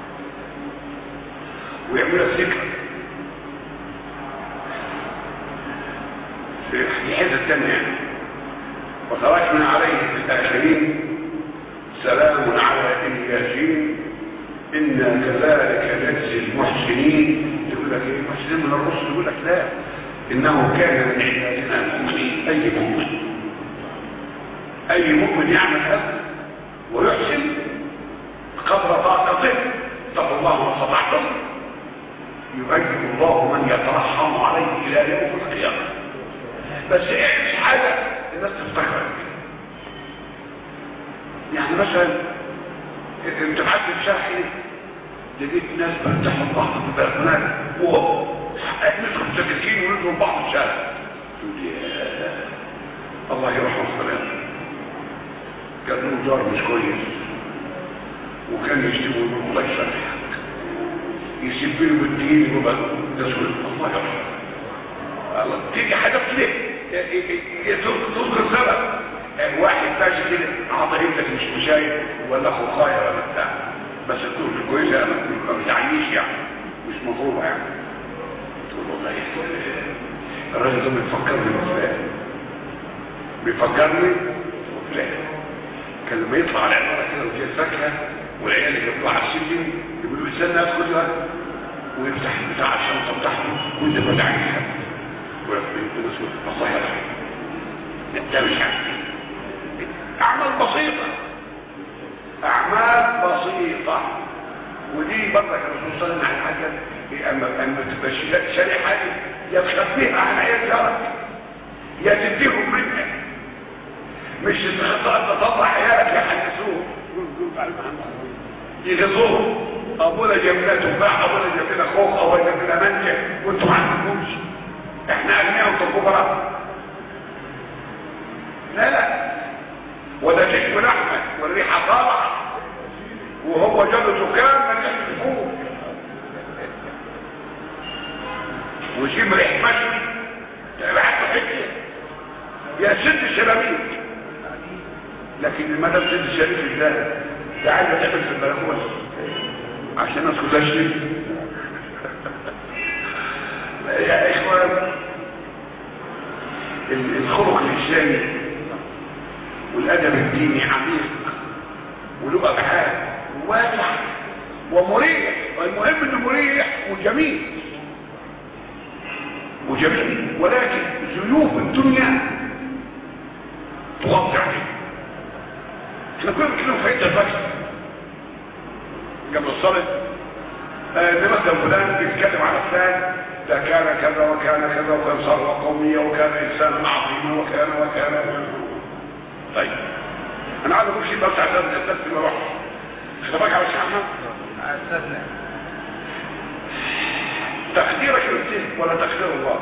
ويعمل الذكر في حته ثانيه وتركنا عليه في الاخرين سلام على الياسين انا كذلك نجزي المحسنين يقول لك ايه محسنين من الرسل يقول لك لا انه كان من عبادنا المؤمنين اي مؤمن اي مؤمن يعمل هذا ويحسن قدر طاقته اتقوا الله ما استطعتم يبين الله من يترحم عليه الى يوم القيامه بس اعمل حاجه الناس تفتكر يعني مثلا انت معدي في شارع لقيت ناس بتحط بعض في البلكونات وهو ندخل سكاكين ونضرب بعض في الشارع تقول يا الله يرحمه السلام كان له جار مش كويس وكان يشتمه يقول الله يسامحك يسيب له بالدين وبقى تسوي الله يرحمه الله تيجي حاجه كده تذكر سبب واحد ماشي كده عطى ابنك مش مشايف ولا اخو خاير ولا بتاع بس تكون كويسه ما بتعنيش يعني مش مفروضه يعني تقول والله الراجل ده بيفكرني بفلان بيفكرني بفلان كان لما يطلع على عمارة كده وجاي الفاكهة والعيال اللي بيطلع على السلم يقولوا استنى ادخل يا ويفتح بتاع الشنطة بتاعته وانت بدع عليها ويقول مسؤول مصاحب ده مش عارف اعمال بسيطة اعمال بسيطة ودي برضك الرسول صلى الله عليه وسلم اما اما تبقى شاري حاجه يا تخبيها عن عيال جارك يا تديهم منك مش تخطى تطلع عيالك يحدثوه يغزوهم ابونا جاب لنا تفاح ابونا جاب لنا خوخ ابونا جاب لنا منجه وانتم ما عندكمش احنا اغنياء وانتم كبراء لا لا وده شيء لحمه والريحه طالعه وهو جاله زكام ما يحتفوه ويجيب ريح مشوي تبعته حكيه يا ست الشبابيك لكن المدام ست الشبابيك ده ده عايزه تعمل في البلكونه عشان الناس كلها شريك يا اخوان الخلق الاسلامي والادب الديني عميق وله ابحاث واسع ومريح والمهم انه مريح وجميل وجميل ولكن ذنوب الدنيا تغطي عليه احنا كنا بنتكلم في عده بس قبل الصلاه آه مثلا فلان بيتكلم على فلان ده كان كذا وكان كذا وكان ثروه قوميه وكان انسانا عظيما وكان وكان طيب انا عايز اقول شيء بس عشان الناس ما اروح خدمك على الشيخ احمد تقديرك للدين ولا تقدير الله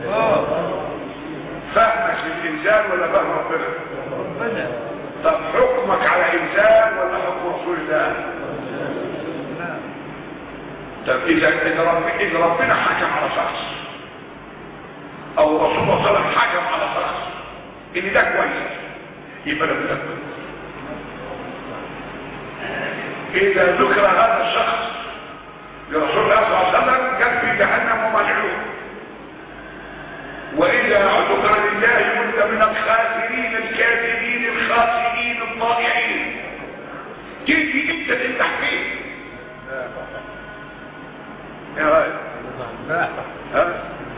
فهمك للإنسان ولا فهم ربنا طب حكمك على إنسان ولا حكم رسول الله طب إذا إذا, رب إذا ربنا حكم على شخص أو رسول الله صلى الله عليه وسلم حكم على شخص إن ده كويس يبقى ده كويس إذا ذكر هذا الشخص لرسول الله صلى الله عليه وسلم كان في جهنم وملعون وإذا ذكر لله يقول من الخاسرين الكاذبين الخاسرين الضائعين تيجي انت تفتح فيه يا راجل ها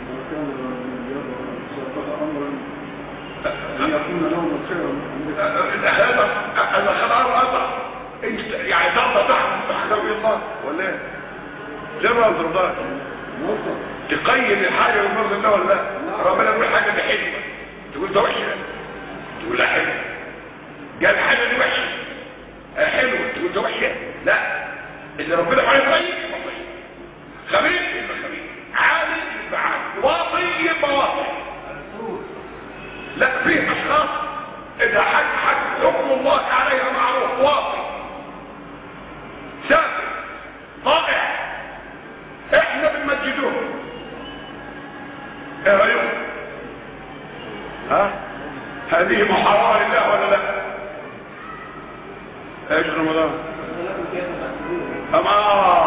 يكون لهم الخير هذا هذا خبر أضع انت يعني ترضى تحت تحت الله ولا ايه؟ ليه ما ترضاش؟ تقيم الحاجة بالمرض الله ولا لا ربنا يقول حاجة دي حلوة تقول ده وحشة تقول لا حلوة قال حاجة دي وحشة آه حلوة تقول ده وحشة لا اللي ربنا قال طيب يبقى طيب خبيث يبقى خبيث عالي يبقى عالي واطي يبقى واطي لا في اشخاص اذا حد حد حكم الله عليها معروف واطي سافر ضائع احنا بنمجدوه ايه رايكم ها هذه محرمه لله ولا لا ايش رمضان اما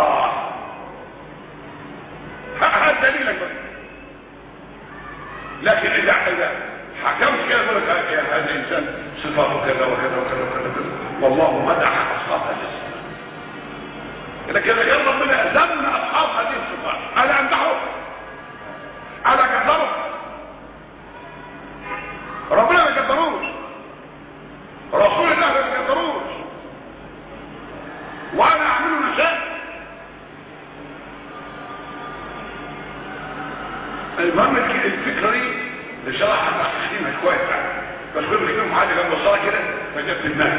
هذا دليلك بس لكن اذا اذا حكمت كده يقول لك يا هذا الانسان صفاته كذا وكذا وكذا وكذا والله مدح اصحاب هذه الصفات لكن اذا كان ربنا ذم اصحاب هذه الصفات الا امدحه الا كذبه ربنا ما كذبوش رسول الله ما كذبوش وانا اعمله نشاط المهم الفكره دي اللي شرحها تحقيقها كويس يعني بس كل بكلمهم حاجه جنب الصلاه كده فجت في دماغي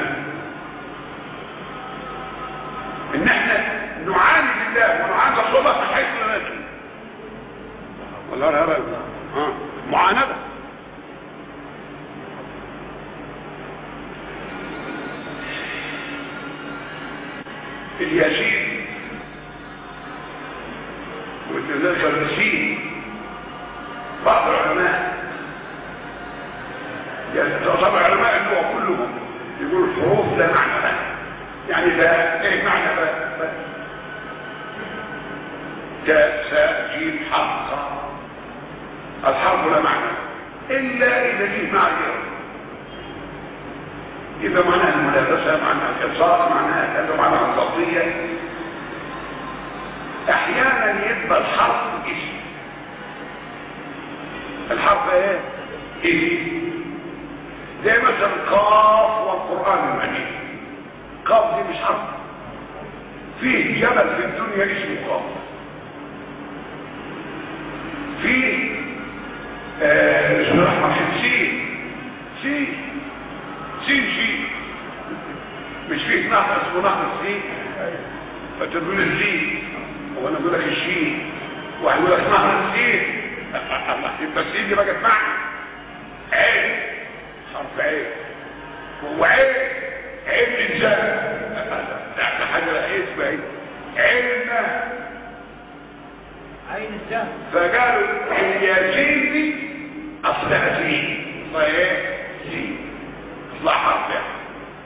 ان احنا نعاند الله ونعاند رسول الله في حيث لا ندري والله لا لا ها معاندة الياسين والناس الرسين بعض العلماء يعني طبعا العلماء اللي هو كلهم يقول الحروف لا معنى لها يعني ده ايه معنى بقى تاء ساء جيم حق الحرب لا معنى الا اذا جه مع الجهاد اذا معناها الملابسه معناها الحصار معناها كذا معناها الضبطيه احيانا يبقى الحرب اسم الحرب ايه اسم زي مثلا قاف والقران المجيد قاف دي مش حرب فيه جبل في الدنيا اسمه قاف فيه آه اسمه رحمة سين سين سين شين مش فيه نهر اسمه نهر السين فتقول السين وانا اقول لك الشين واحد يقول لك نهر السين يبقى السين دي بقت معنى عين حرف عين هو عين عين انسان ده حاجه اسمها ايه عين النهر عين الجهل فقالوا الياسين دي اصلها سين اصلها سين اصلها حرف يعني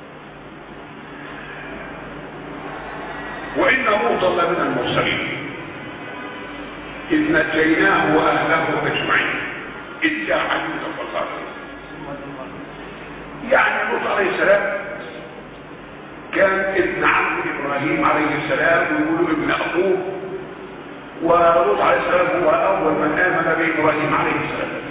وان لوطا لمن المرسلين اذ نجيناه واهله اجمعين اذ جاء عجوزا فقال يعني لوط عليه السلام كان ابن عم ابراهيم عليه السلام ويقولوا ابن اخوه ولوط عليه السلام هو اول من امن بابراهيم عليه السلام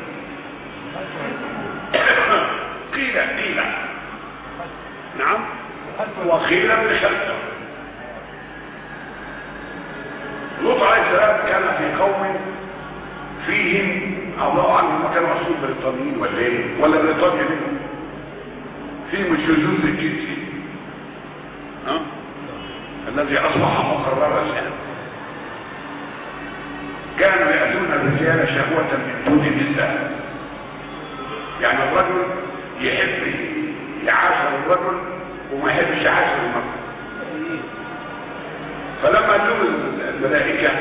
قيل قيل نعم وقيل بخلفه لوط عليه السلام كان في قوم فيهم الله عنهم ما كان رسول بريطانيين ولا ايه ولا بريطانيا منهم فيهم الشذوذ الجنسي ها الذي اصبح مقررا الان كانوا يأتون الرجال شهوة من دون النساء يعني الرجل يحب يعاشر الرجل وما يحبش يعاشر المرأة فلما جاءوا الملائكة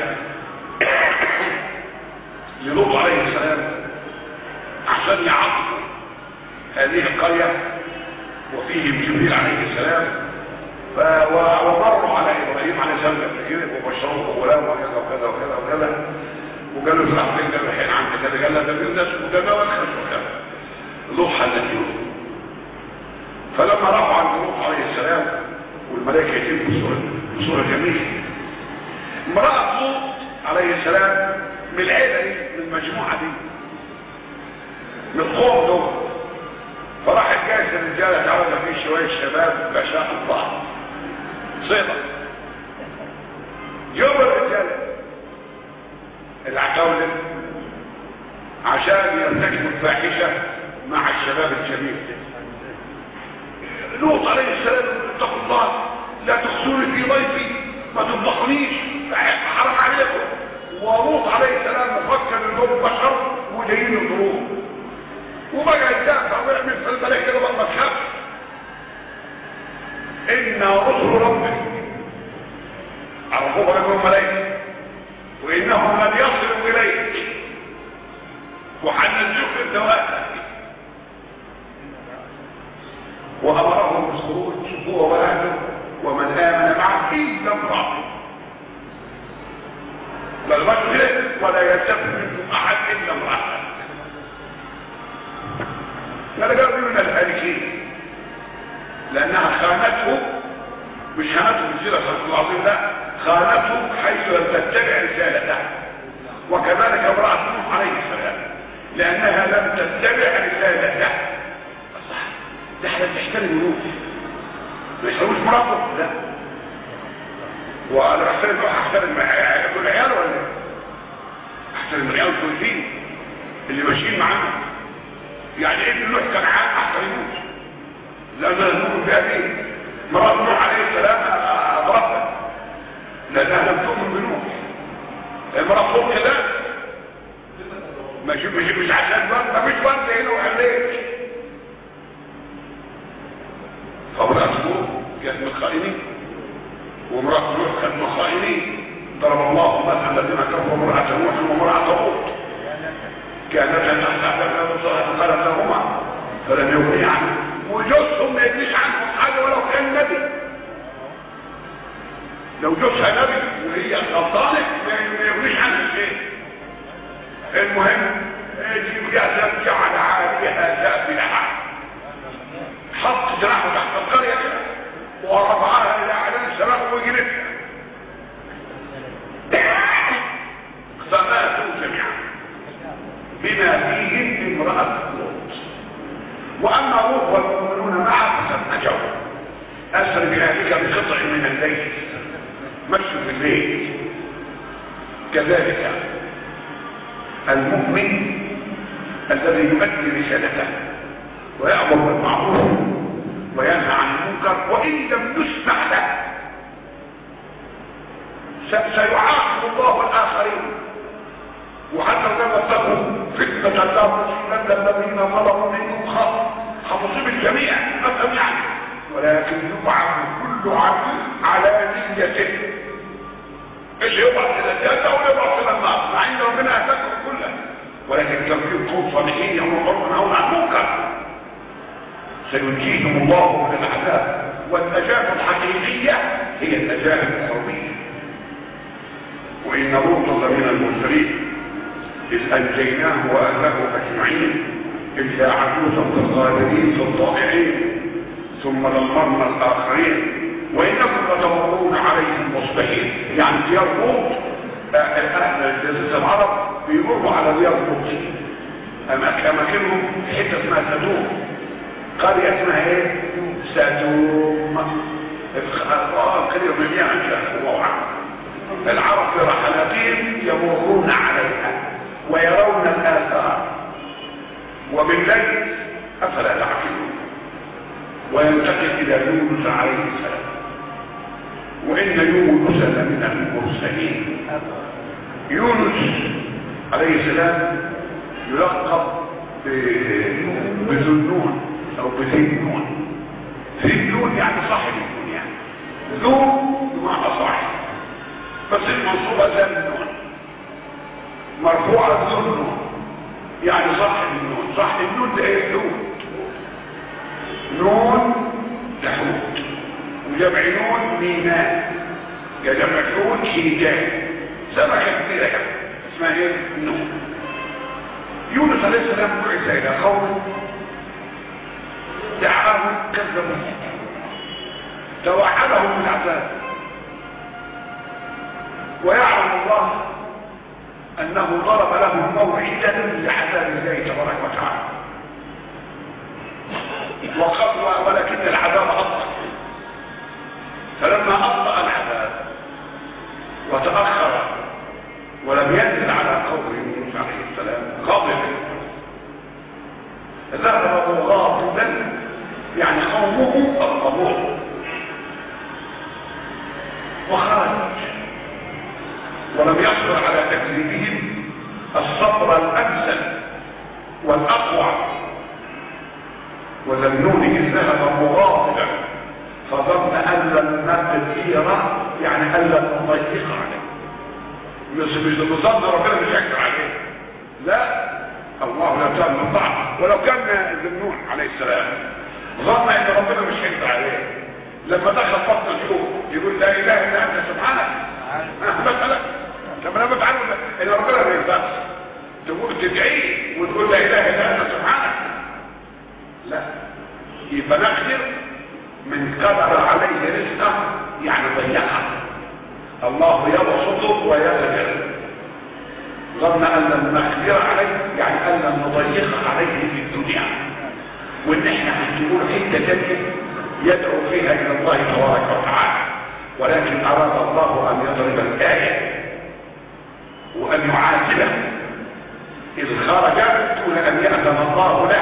للوط عليه السلام عشان يعطوا هذه القرية وفيهم جبريل عليه السلام ومروا على ابراهيم عليه السلام قبل كده وبشروه بغلام وكذا وكذا وكذا وكذا وقالوا له راح فين قال الحين عندك كذا قال له ده بيقول ده اسمه ده وخرج وكذا لوط حلتهم فلما راحوا عند لوط عليه السلام والملائكه يتم بصوره بصوره جميله امراه لوط عليه السلام من العيله دي من المجموعه دي من القوم دول فراح الجايز الرجاله تعالى في شويه شباب ما شاء الله صيدة يوم الرجال العتاولة عشان يرتكبوا الفاحشة مع الشباب الجميل لوط عليه السلام اتقوا الله لا تخزوني في ضيفي ما تفضحنيش حرام عليكم ولوط عليه السلام مفكر انهم بشر وجايين يضروه وبقى يدافع ويعمل في الملك كده ما تخافش إنا رسل ربك عرفوها انهم ملائكة وإنهم لن يصلوا إليك وحننجوك الدواء وأمرهم بالخروج هو وأهله ومن آمن معه إلا امرأته لا الرجل ولا يلتفت منكم أحد إلا امرأته هذا قال من الهالكين لانها خانته مش خانته بسيرة صلى الله عليه وسلم لا خانته حيث لم تتبع رسالته وكذلك امرأة نوح عليه السلام لانها لم تتبع رسالته صح ده احنا تحترم نوح ما يحترموش مراته لا وانا احترم نوح احترم كل عيال ولا احترم العيال كلهم اللي ماشيين معانا يعني ابن نوح كان عام احترموش لأنها نقول بأبيه مرات نوح عليه السلام أضربها لأنها لم تؤمن بنوح المرات فوق كده مش مش مش عشان ما فيش بند هنا وعليك فامرأة نوح كانت من الخائنين وامرأة نوح كانت من الخائنين ضرب الله مثلا الذين كفروا امرأة نوح وامرأة لوط كانتا تحت قالت لهما فلم يغني عنه وجوزهم ما يجيش عنهم حاجة ولو كان نبي لو جوزها نبي وهي غلطانة ما يغنيش عنها شيء المهم يجيب يأسف جعل عاليها سافلها حط جناحه تحت القرية كده ورفعها إلى أعلى السماء وجرتها فماتوا جميعا بما فيهم امرأة لوط وأما لوط والمؤمنون معه فقد نجوا أسر بأهلك بقطع من الليل مشوا في الليل كذلك المؤمن الذي يؤدي رسالته ويأمر بالمعروف وينهى عن المنكر وإن لم يسمع له سيعاقب الله الآخرين وحتى لو اتقوا فتنة لا تصيبن الذين ظلموا منكم خاصة هتصيب الجميع افهم يعني ولكن يبعث كل عبد على نيته اللي يبعث الى الجنة ويبعث الى النار مع ان ربنا اهلكهم كلها ولكن كان في قوم صالحين يامرون نهون عن المنكر سينجيهم الله من العذاب والنجاة الحقيقية هي النجاة القومية وإن لوطا لمن المرسلين إذ أنجيناه وأهله أجمعين إلا عجوزا في الغابرين في الطائعين ثم دمرنا الآخرين وإنكم لتمرون عليهم مصبحين يعني ديار لوط أهل جزيرة العرب بيمروا على ديار لوط أماكنهم في حتة اسمها سدوم قرية اسمها إيه؟ سدوم القرية مليانة شيخ الله عنه العرب في رحلاتهم يمرون عليها ويرون الآثار وبالليل أفلا تعقلون وينتقل إلى يونس عليه السلام وإن يونس لمن المرسلين يونس عليه السلام يلقب بذنون أو بذنون ذنون يعني صاحب النون يعني ذو بمعنى صاحب بس المنصوبة ذنون مرفوعة ذنون يعني صاحب النون صاحب النون ده ايه نون نون لحوت وجمع نون ميناء جمع نون شيجان سمكة كبيرة كده اسمها ايه نون يونس عليه السلام بعث الى قوم دعاهم كذبوا توعدهم بالعذاب ويعلم الله انه ضرب لهم موعدا لعذاب الله تبارك وتعالى وقد ولكن العذاب أبطأ فلما أبطأ العذاب وتأخر ولم ينزل على قوم يونس عليه السلام غاضب ذهب غاضبا يعني قومه القبور وخرج ولم يصبر على تكذيبهم الصبر الأمثل والأقوى وذنون إذ ذهب مغاضبا فظن أن لن نقدر يعني أن لن نضيق عليه مش مش بظن ربنا مش يقدر عليه لا الله لا كان من ضعف ولو كان ذنون عليه السلام ظن ان ربنا مش يقدر عليه لما دخل بطن الحوت يقول لا اله الا انت سبحانك مثلا لما انا بفعل ان ربنا ما ينفعش تقول تدعيه وتقول لا اله الا انت سبحانك لا يبقى نقدر من قدر عليه رزقه يعني ضيقه الله يبسطه ويقدر ظن ان لن نقدر عليه يعني ان لن نضيق عليه في الدنيا وان احنا هنقول حته تانيه يدعو فيها الى الله تبارك وتعالى ولكن اراد الله ان يضرب الايه وان يعاتبه اذ خرج دون ان ياذن الله له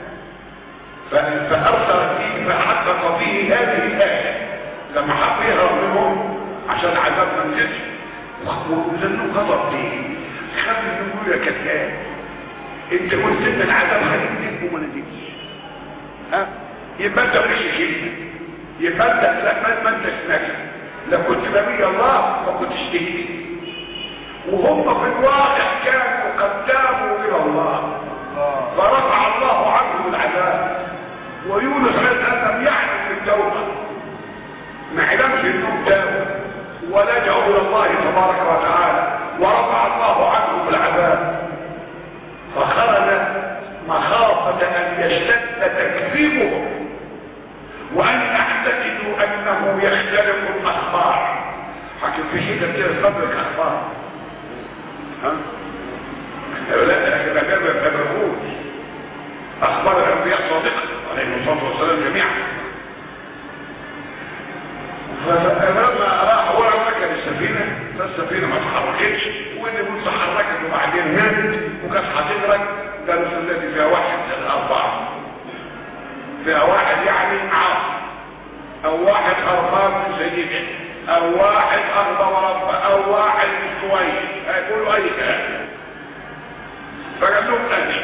فأرسل فيه فحقق فيه هذه الآية لما حب يهرب منهم عشان عذاب من جسم وزنوا غضب فيه خاف يقول يا كذاب انت قلت ان العذاب هينزل وما نزلش ها يبقى انت مش كلمه يبقى انت لا ما انتش نبي لو كنت نبي الله ما كنتش تهدي وهم في الواقع كانوا قد تابوا الى الله فرفع الله عنهم العذاب ويونس عليه السلام لم يعلم بالتوبه ما علمش انهم تابوا ولجأوا الى الله تبارك وتعالى ورفع الله عنهم العذاب فخرج أردت أن يشتد تكذيبهم وأن يعتقدوا أنه يختلف الأخبار حكي في حتة كده صدرك أخبار ها؟ لا لكن ما يتبعوش أخبار الأنبياء صادقة عليهم الصلاة والسلام جميعا فلما راح هو ركب السفينة فالسفينة ما اتحركتش واللي بص حركت وبعدين ماتت وكانت هتغرق ده الذي فيها واحد من الأربعة فيها واحد يعني عاصي أو واحد خربان من سيده أو واحد أغضى ورب أو واحد مش كويس هيقولوا أي كلام فقال لهم أني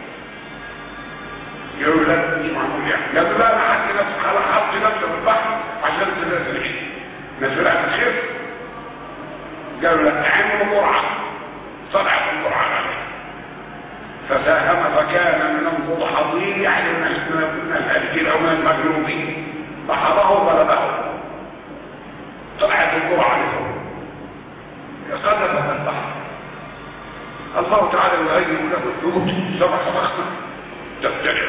يقولوا لا مش معقول يعني قالوا لا انا حطي نفسي خلاص حطي نفسي في البحر عشان تنزل كده نزلها في الخير قالوا لا عملوا قرعه طلعت القرعه عليه فساهم فكان من المضحضين يعني من من الهالكين او من المغلوبين ضحضه وغلبه طلعت القرعه عليه قذف في البحر الله تعالى يهيئ له الجود سبع سبخنا تبتلعه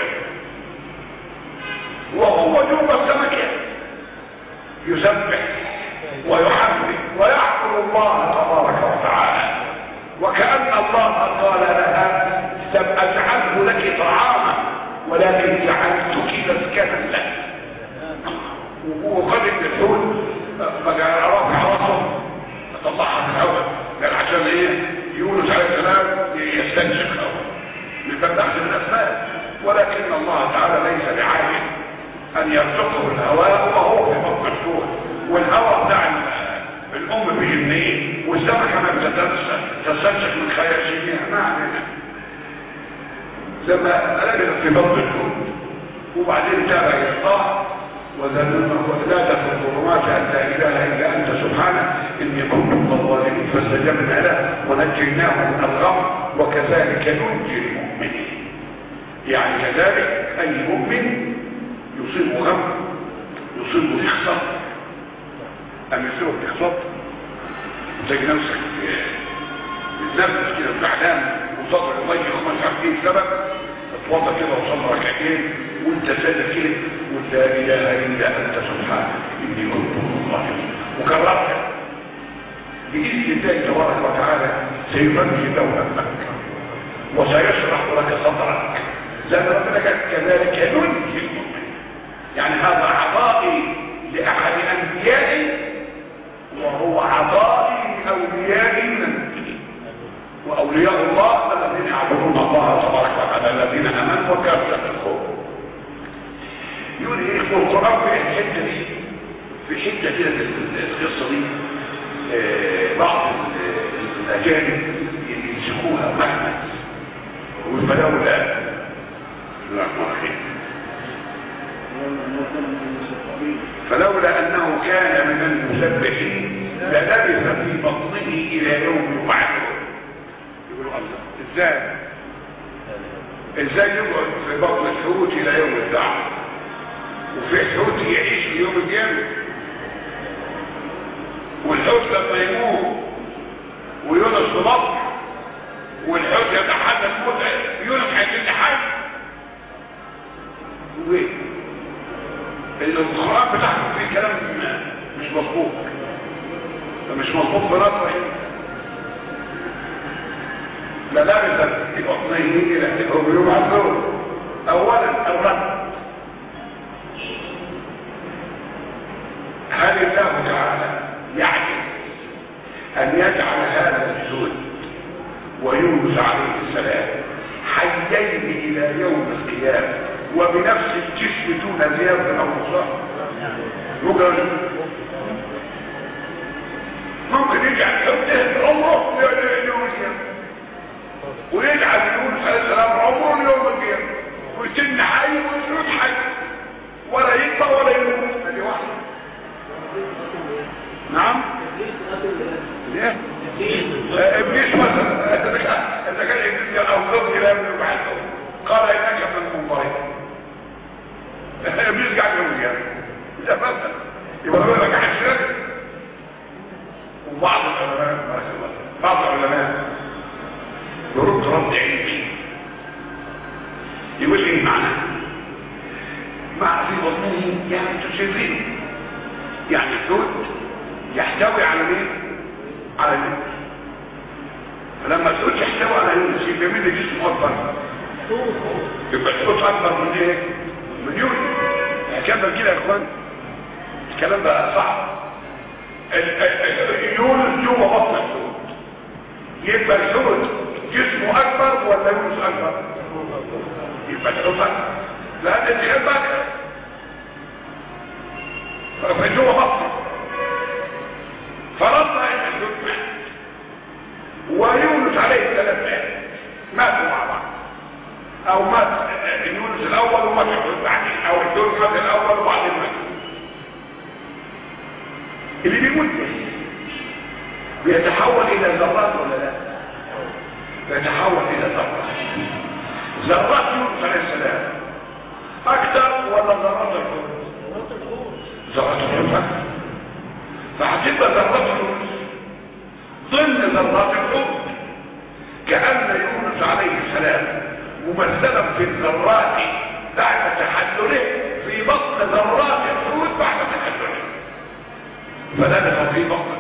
وهو جوب السمكة يسبح ويحمد ويعبد الله تبارك وتعالى وكأن الله قال لها سأجعله لك طعاما ولكن جعلتك مسكنا لك وقد الحوت فقال رافع راسه طلعها في الهواء قال عشان ايه يونس عليه السلام يستنشق الهواء من باب احسن الاسباب ولكن الله تعالى ليس بعاجز ان يرزقه الهواء وهو في بطن الحوت والهواء بتاع الام بجنيه والسمكه ما تستنشق من خياشيمها ما علينا لما لبثت في بطن الحوت وبعدين تاب الى الله وزادت في الظلمات ان لا اله الا انت سبحانك اني كنت من الظالمين فاستجبنا له ونجيناه من الغم وكذلك ننجي المؤمنين يعني كذلك اي مؤمن يصيب غم يصيب يخسر ام يصيب يخسر تجي نفسك بتنفس كده زعلان وصدر يضيق ومش عارف ايه السبب اتوضى كده وصلى ركعتين وانت سادة كده وانت لا اله الا انت سبحانك اني كنت من الظالمين وكررتها باذن الله تبارك وتعالى سيفرج دولتك وسيشرح لك صدرك زي ما ربنا قال كذلك ننجي المؤمن يعني هذا عطائي لاحد انبيائي وهو عطائي لاوليائي من المؤمنين واولياء الله الذين يعبدون الله تبارك وتعالى الذين امنوا وكانوا يتقون يقول ايه القران في الحته دي في حته كده في القصه دي آه بعض الاجانب يمسكوها مهما والفلولا لا ما فلولا انه كان من المسبحين للبث في بطنه الى يوم يبعثون يقولوا الله ازاي ازاي يقعد في بطن الحوت الى يوم البعث وفي حوت يعيش في يوم القيامه والحوت لما يموت ويونس في بطن والحوت يتحدث موت يونس هيتم حي وايه القرآن بتاعكم فيه كلام مش مظبوط مش مظبوط بنصر لا لابد في بطنه الى هم يبعثون اولا اولا هل الله تعالى يعجز ان يجعل هذا الزوج ويونس عليه السلام حيين الى يوم القيامه وبنفس الجسم دون زياده او نقصان ممكن ممكن يجعل حبه عمره يوم القيامه ويجعل يونس عليه السلام عمره يوم القيامه ويتم حي ويموت حي ولا يكبر ولا يموت هذه واحده نعم ليه ابليس مثلا اذا كان ابليس او ضد الى من بعده قال انك من المنظرين ابليس قاعد يقول يعني ده مثلا يبقى هو لك عشان وبعض العلماء بعض العلماء يرد رد علمي يقول ان مع في بطنه يعني تسيرين يعني الحوت يحتوي على مين على يونس فلما تقول يحتوي على يونس يبقى مين اللي جسمه اكبر يبقى الحوت اكبر من ايه من يونس كمل كده يا اخوان الكلام بقى صعب ال- ال- ال- يونس جوه بطن الحوت يبقى الحوت جسمه اكبر ولا يونس اكبر يبقى الحوت اكبر لان الدخان بقى فجوه بطنه فرضنا ان الحوت مات ويونس عليه السلام مات ماتوا مع بعض او مات يونس الاول ومات الحوت بعدين او الحوت مات الاول وبعدين مات اللي بيموت بيتحول الى ذرات ولا لا بيتحول الى ذرات ذرات يونس عليه السلام اكثر ولا ذرات الحوت ذرات الحوت فهتبقى ذرات يونس ضمن ذرات الحوت كأن يونس عليه السلام ممثلا في الذرات بعد تحلله في بطن ذرات الحوت بعد تحلله فلبث في بطن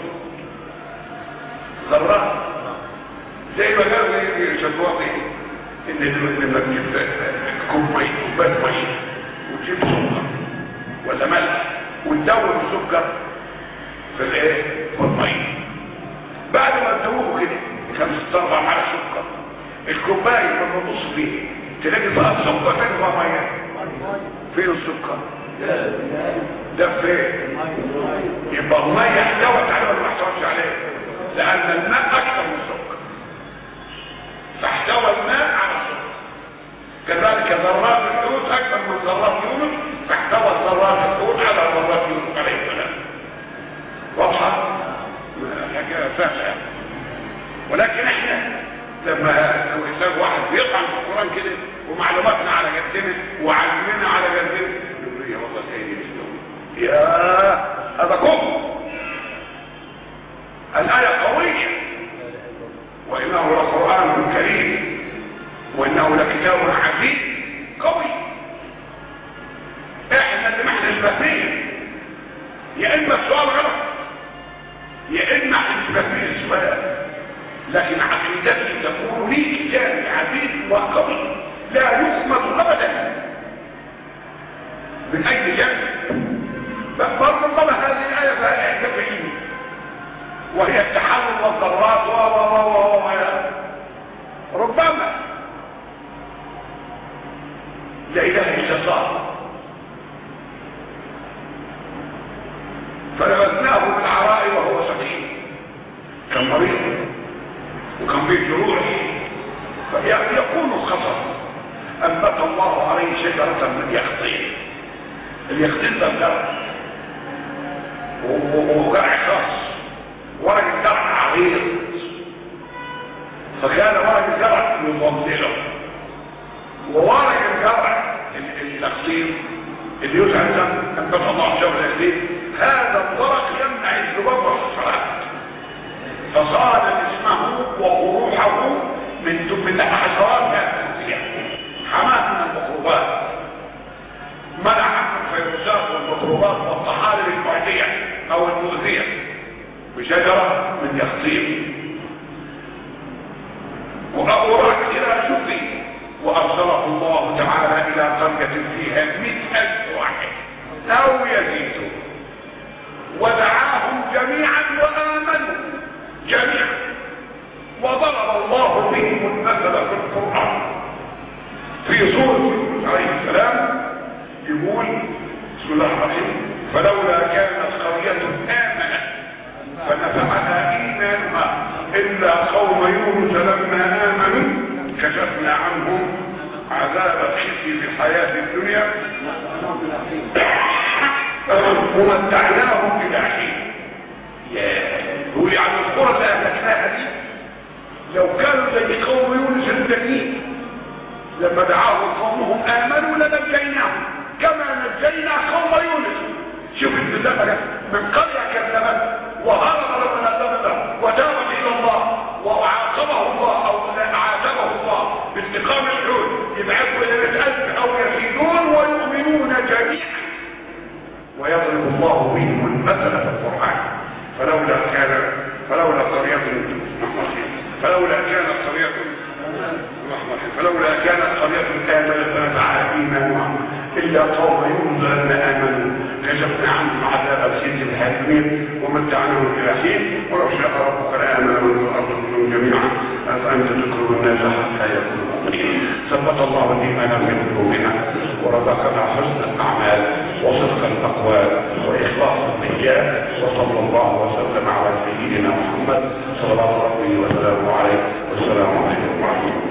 ذرات زي ما قالوا ايه شبوطي ان لما تجيب كوب ميه كوبايه ميه وتجيب سكر ولا ملح وتدوب السكر في الايه في الميه بعد ما تدوبه كده خمسة اربع معلقة سكر الكوبايه لما تبص فيه تلاقي بقى سكر تاني بقى ميه فين السكر ده فين يبقى الميه احتوت عليه ولا ما احتوتش عليه لان الماء اكثر من السكر فاحتوى الماء على السكر كذلك ذرات الحوت اكثر من ذرات يونس فاحتوت ذرات الحوت على ذرات يونس عليه السلام واضحه حاجه سهله يعني. ولكن احنا لما لو يساوي واحد بيطعن في القران كده ومعلوماتنا على جدنا وعلمنا على جدنا يقول يا والله سيدي مش يا هذا كفر الآية قوية وإنه لقرآن كريم وإنه لكتاب عزيز قوي احنا اللي ما احناش فاهمين يا اما السؤال غلط يا اما احنا مش فاهمين السؤال لكن عقيدتي تقول لي كتاب عزيز وقوي لا يخمد ابدا من اي جانب فربما هذه الآية فيها احتفالين وهي التحلل والضرات و و و و ربما لا إله إلا الله فلبثناه بالعراء وهو سقيم كان مريض وكان به جروح فيكون الخطر أنبت الله عليه شجرة من يقطين اليقطين ده الجرح وجرع خاص ورق الجرع عريض فكان ورق الجرع يضلله وورق الجرع التقسيم اللي يسعى الدم انبت الله جبل الدين هذا الورق يمنع الذباب والحشرات فصار اسمه وروحه من من الحشرات الاساسيه حماه من الميكروبات منع من الفيروسات والميكروبات والطحالب المعديه او المؤذيه بشجره من يخطيب وأوراق إلى شفي وأرسله الله تعالى إلى قرية فيها مئة ألف واحد أو يزيدون ودعاهم جميعا وآمنوا جميعا وضرب الله بهم المثل في القرآن في سورة عليه السلام يقول بسم الله الرحمن الرحيم فلولا كانت قرية آمنت فنفعها إيمانها إلا قوم يونس لما آمنوا كشفنا عنهم عذاب الخزي في الحياة الدنيا ومتعناهم إلى حين هو يعني القرى اللي أهلكناها دي لو كانوا زي قوم يونس التانيين لما دعاهم قومهم آمنوا لنجيناهم كما نجينا قوم يونس شوف الزمن من قرية كذبت وهرب لمن أذنبه وتابت إلى الله وعاقبه الله أو عاتبه الله باستقام الحول يبعثوا إلى ألف أو يزيدون ويؤمنون جميعا الله بهم المثل في القرآن فلولا كان فلولا قرية فلولا كانت قرية فلولا كانت قرية آمنت فنفعها إيمانها إلا قوم يونس أن آمنوا كشفنا عنهم عذاب الخزي الحاكمين ومتعناهم إلى حين ولو شاء ربك لآمن من في الأرض كلهم جميعا أفأنت تكره الناس حتى يكونوا مؤمنين ثبت الله الإيمان في قلوبنا ورزقنا حسن الأعمال وصدق الأقوال وإخلاص النيات وصلى الله وسلم على سيدنا محمد صلى الله عليه وسلم عليه والسلام عليكم ورحمة الله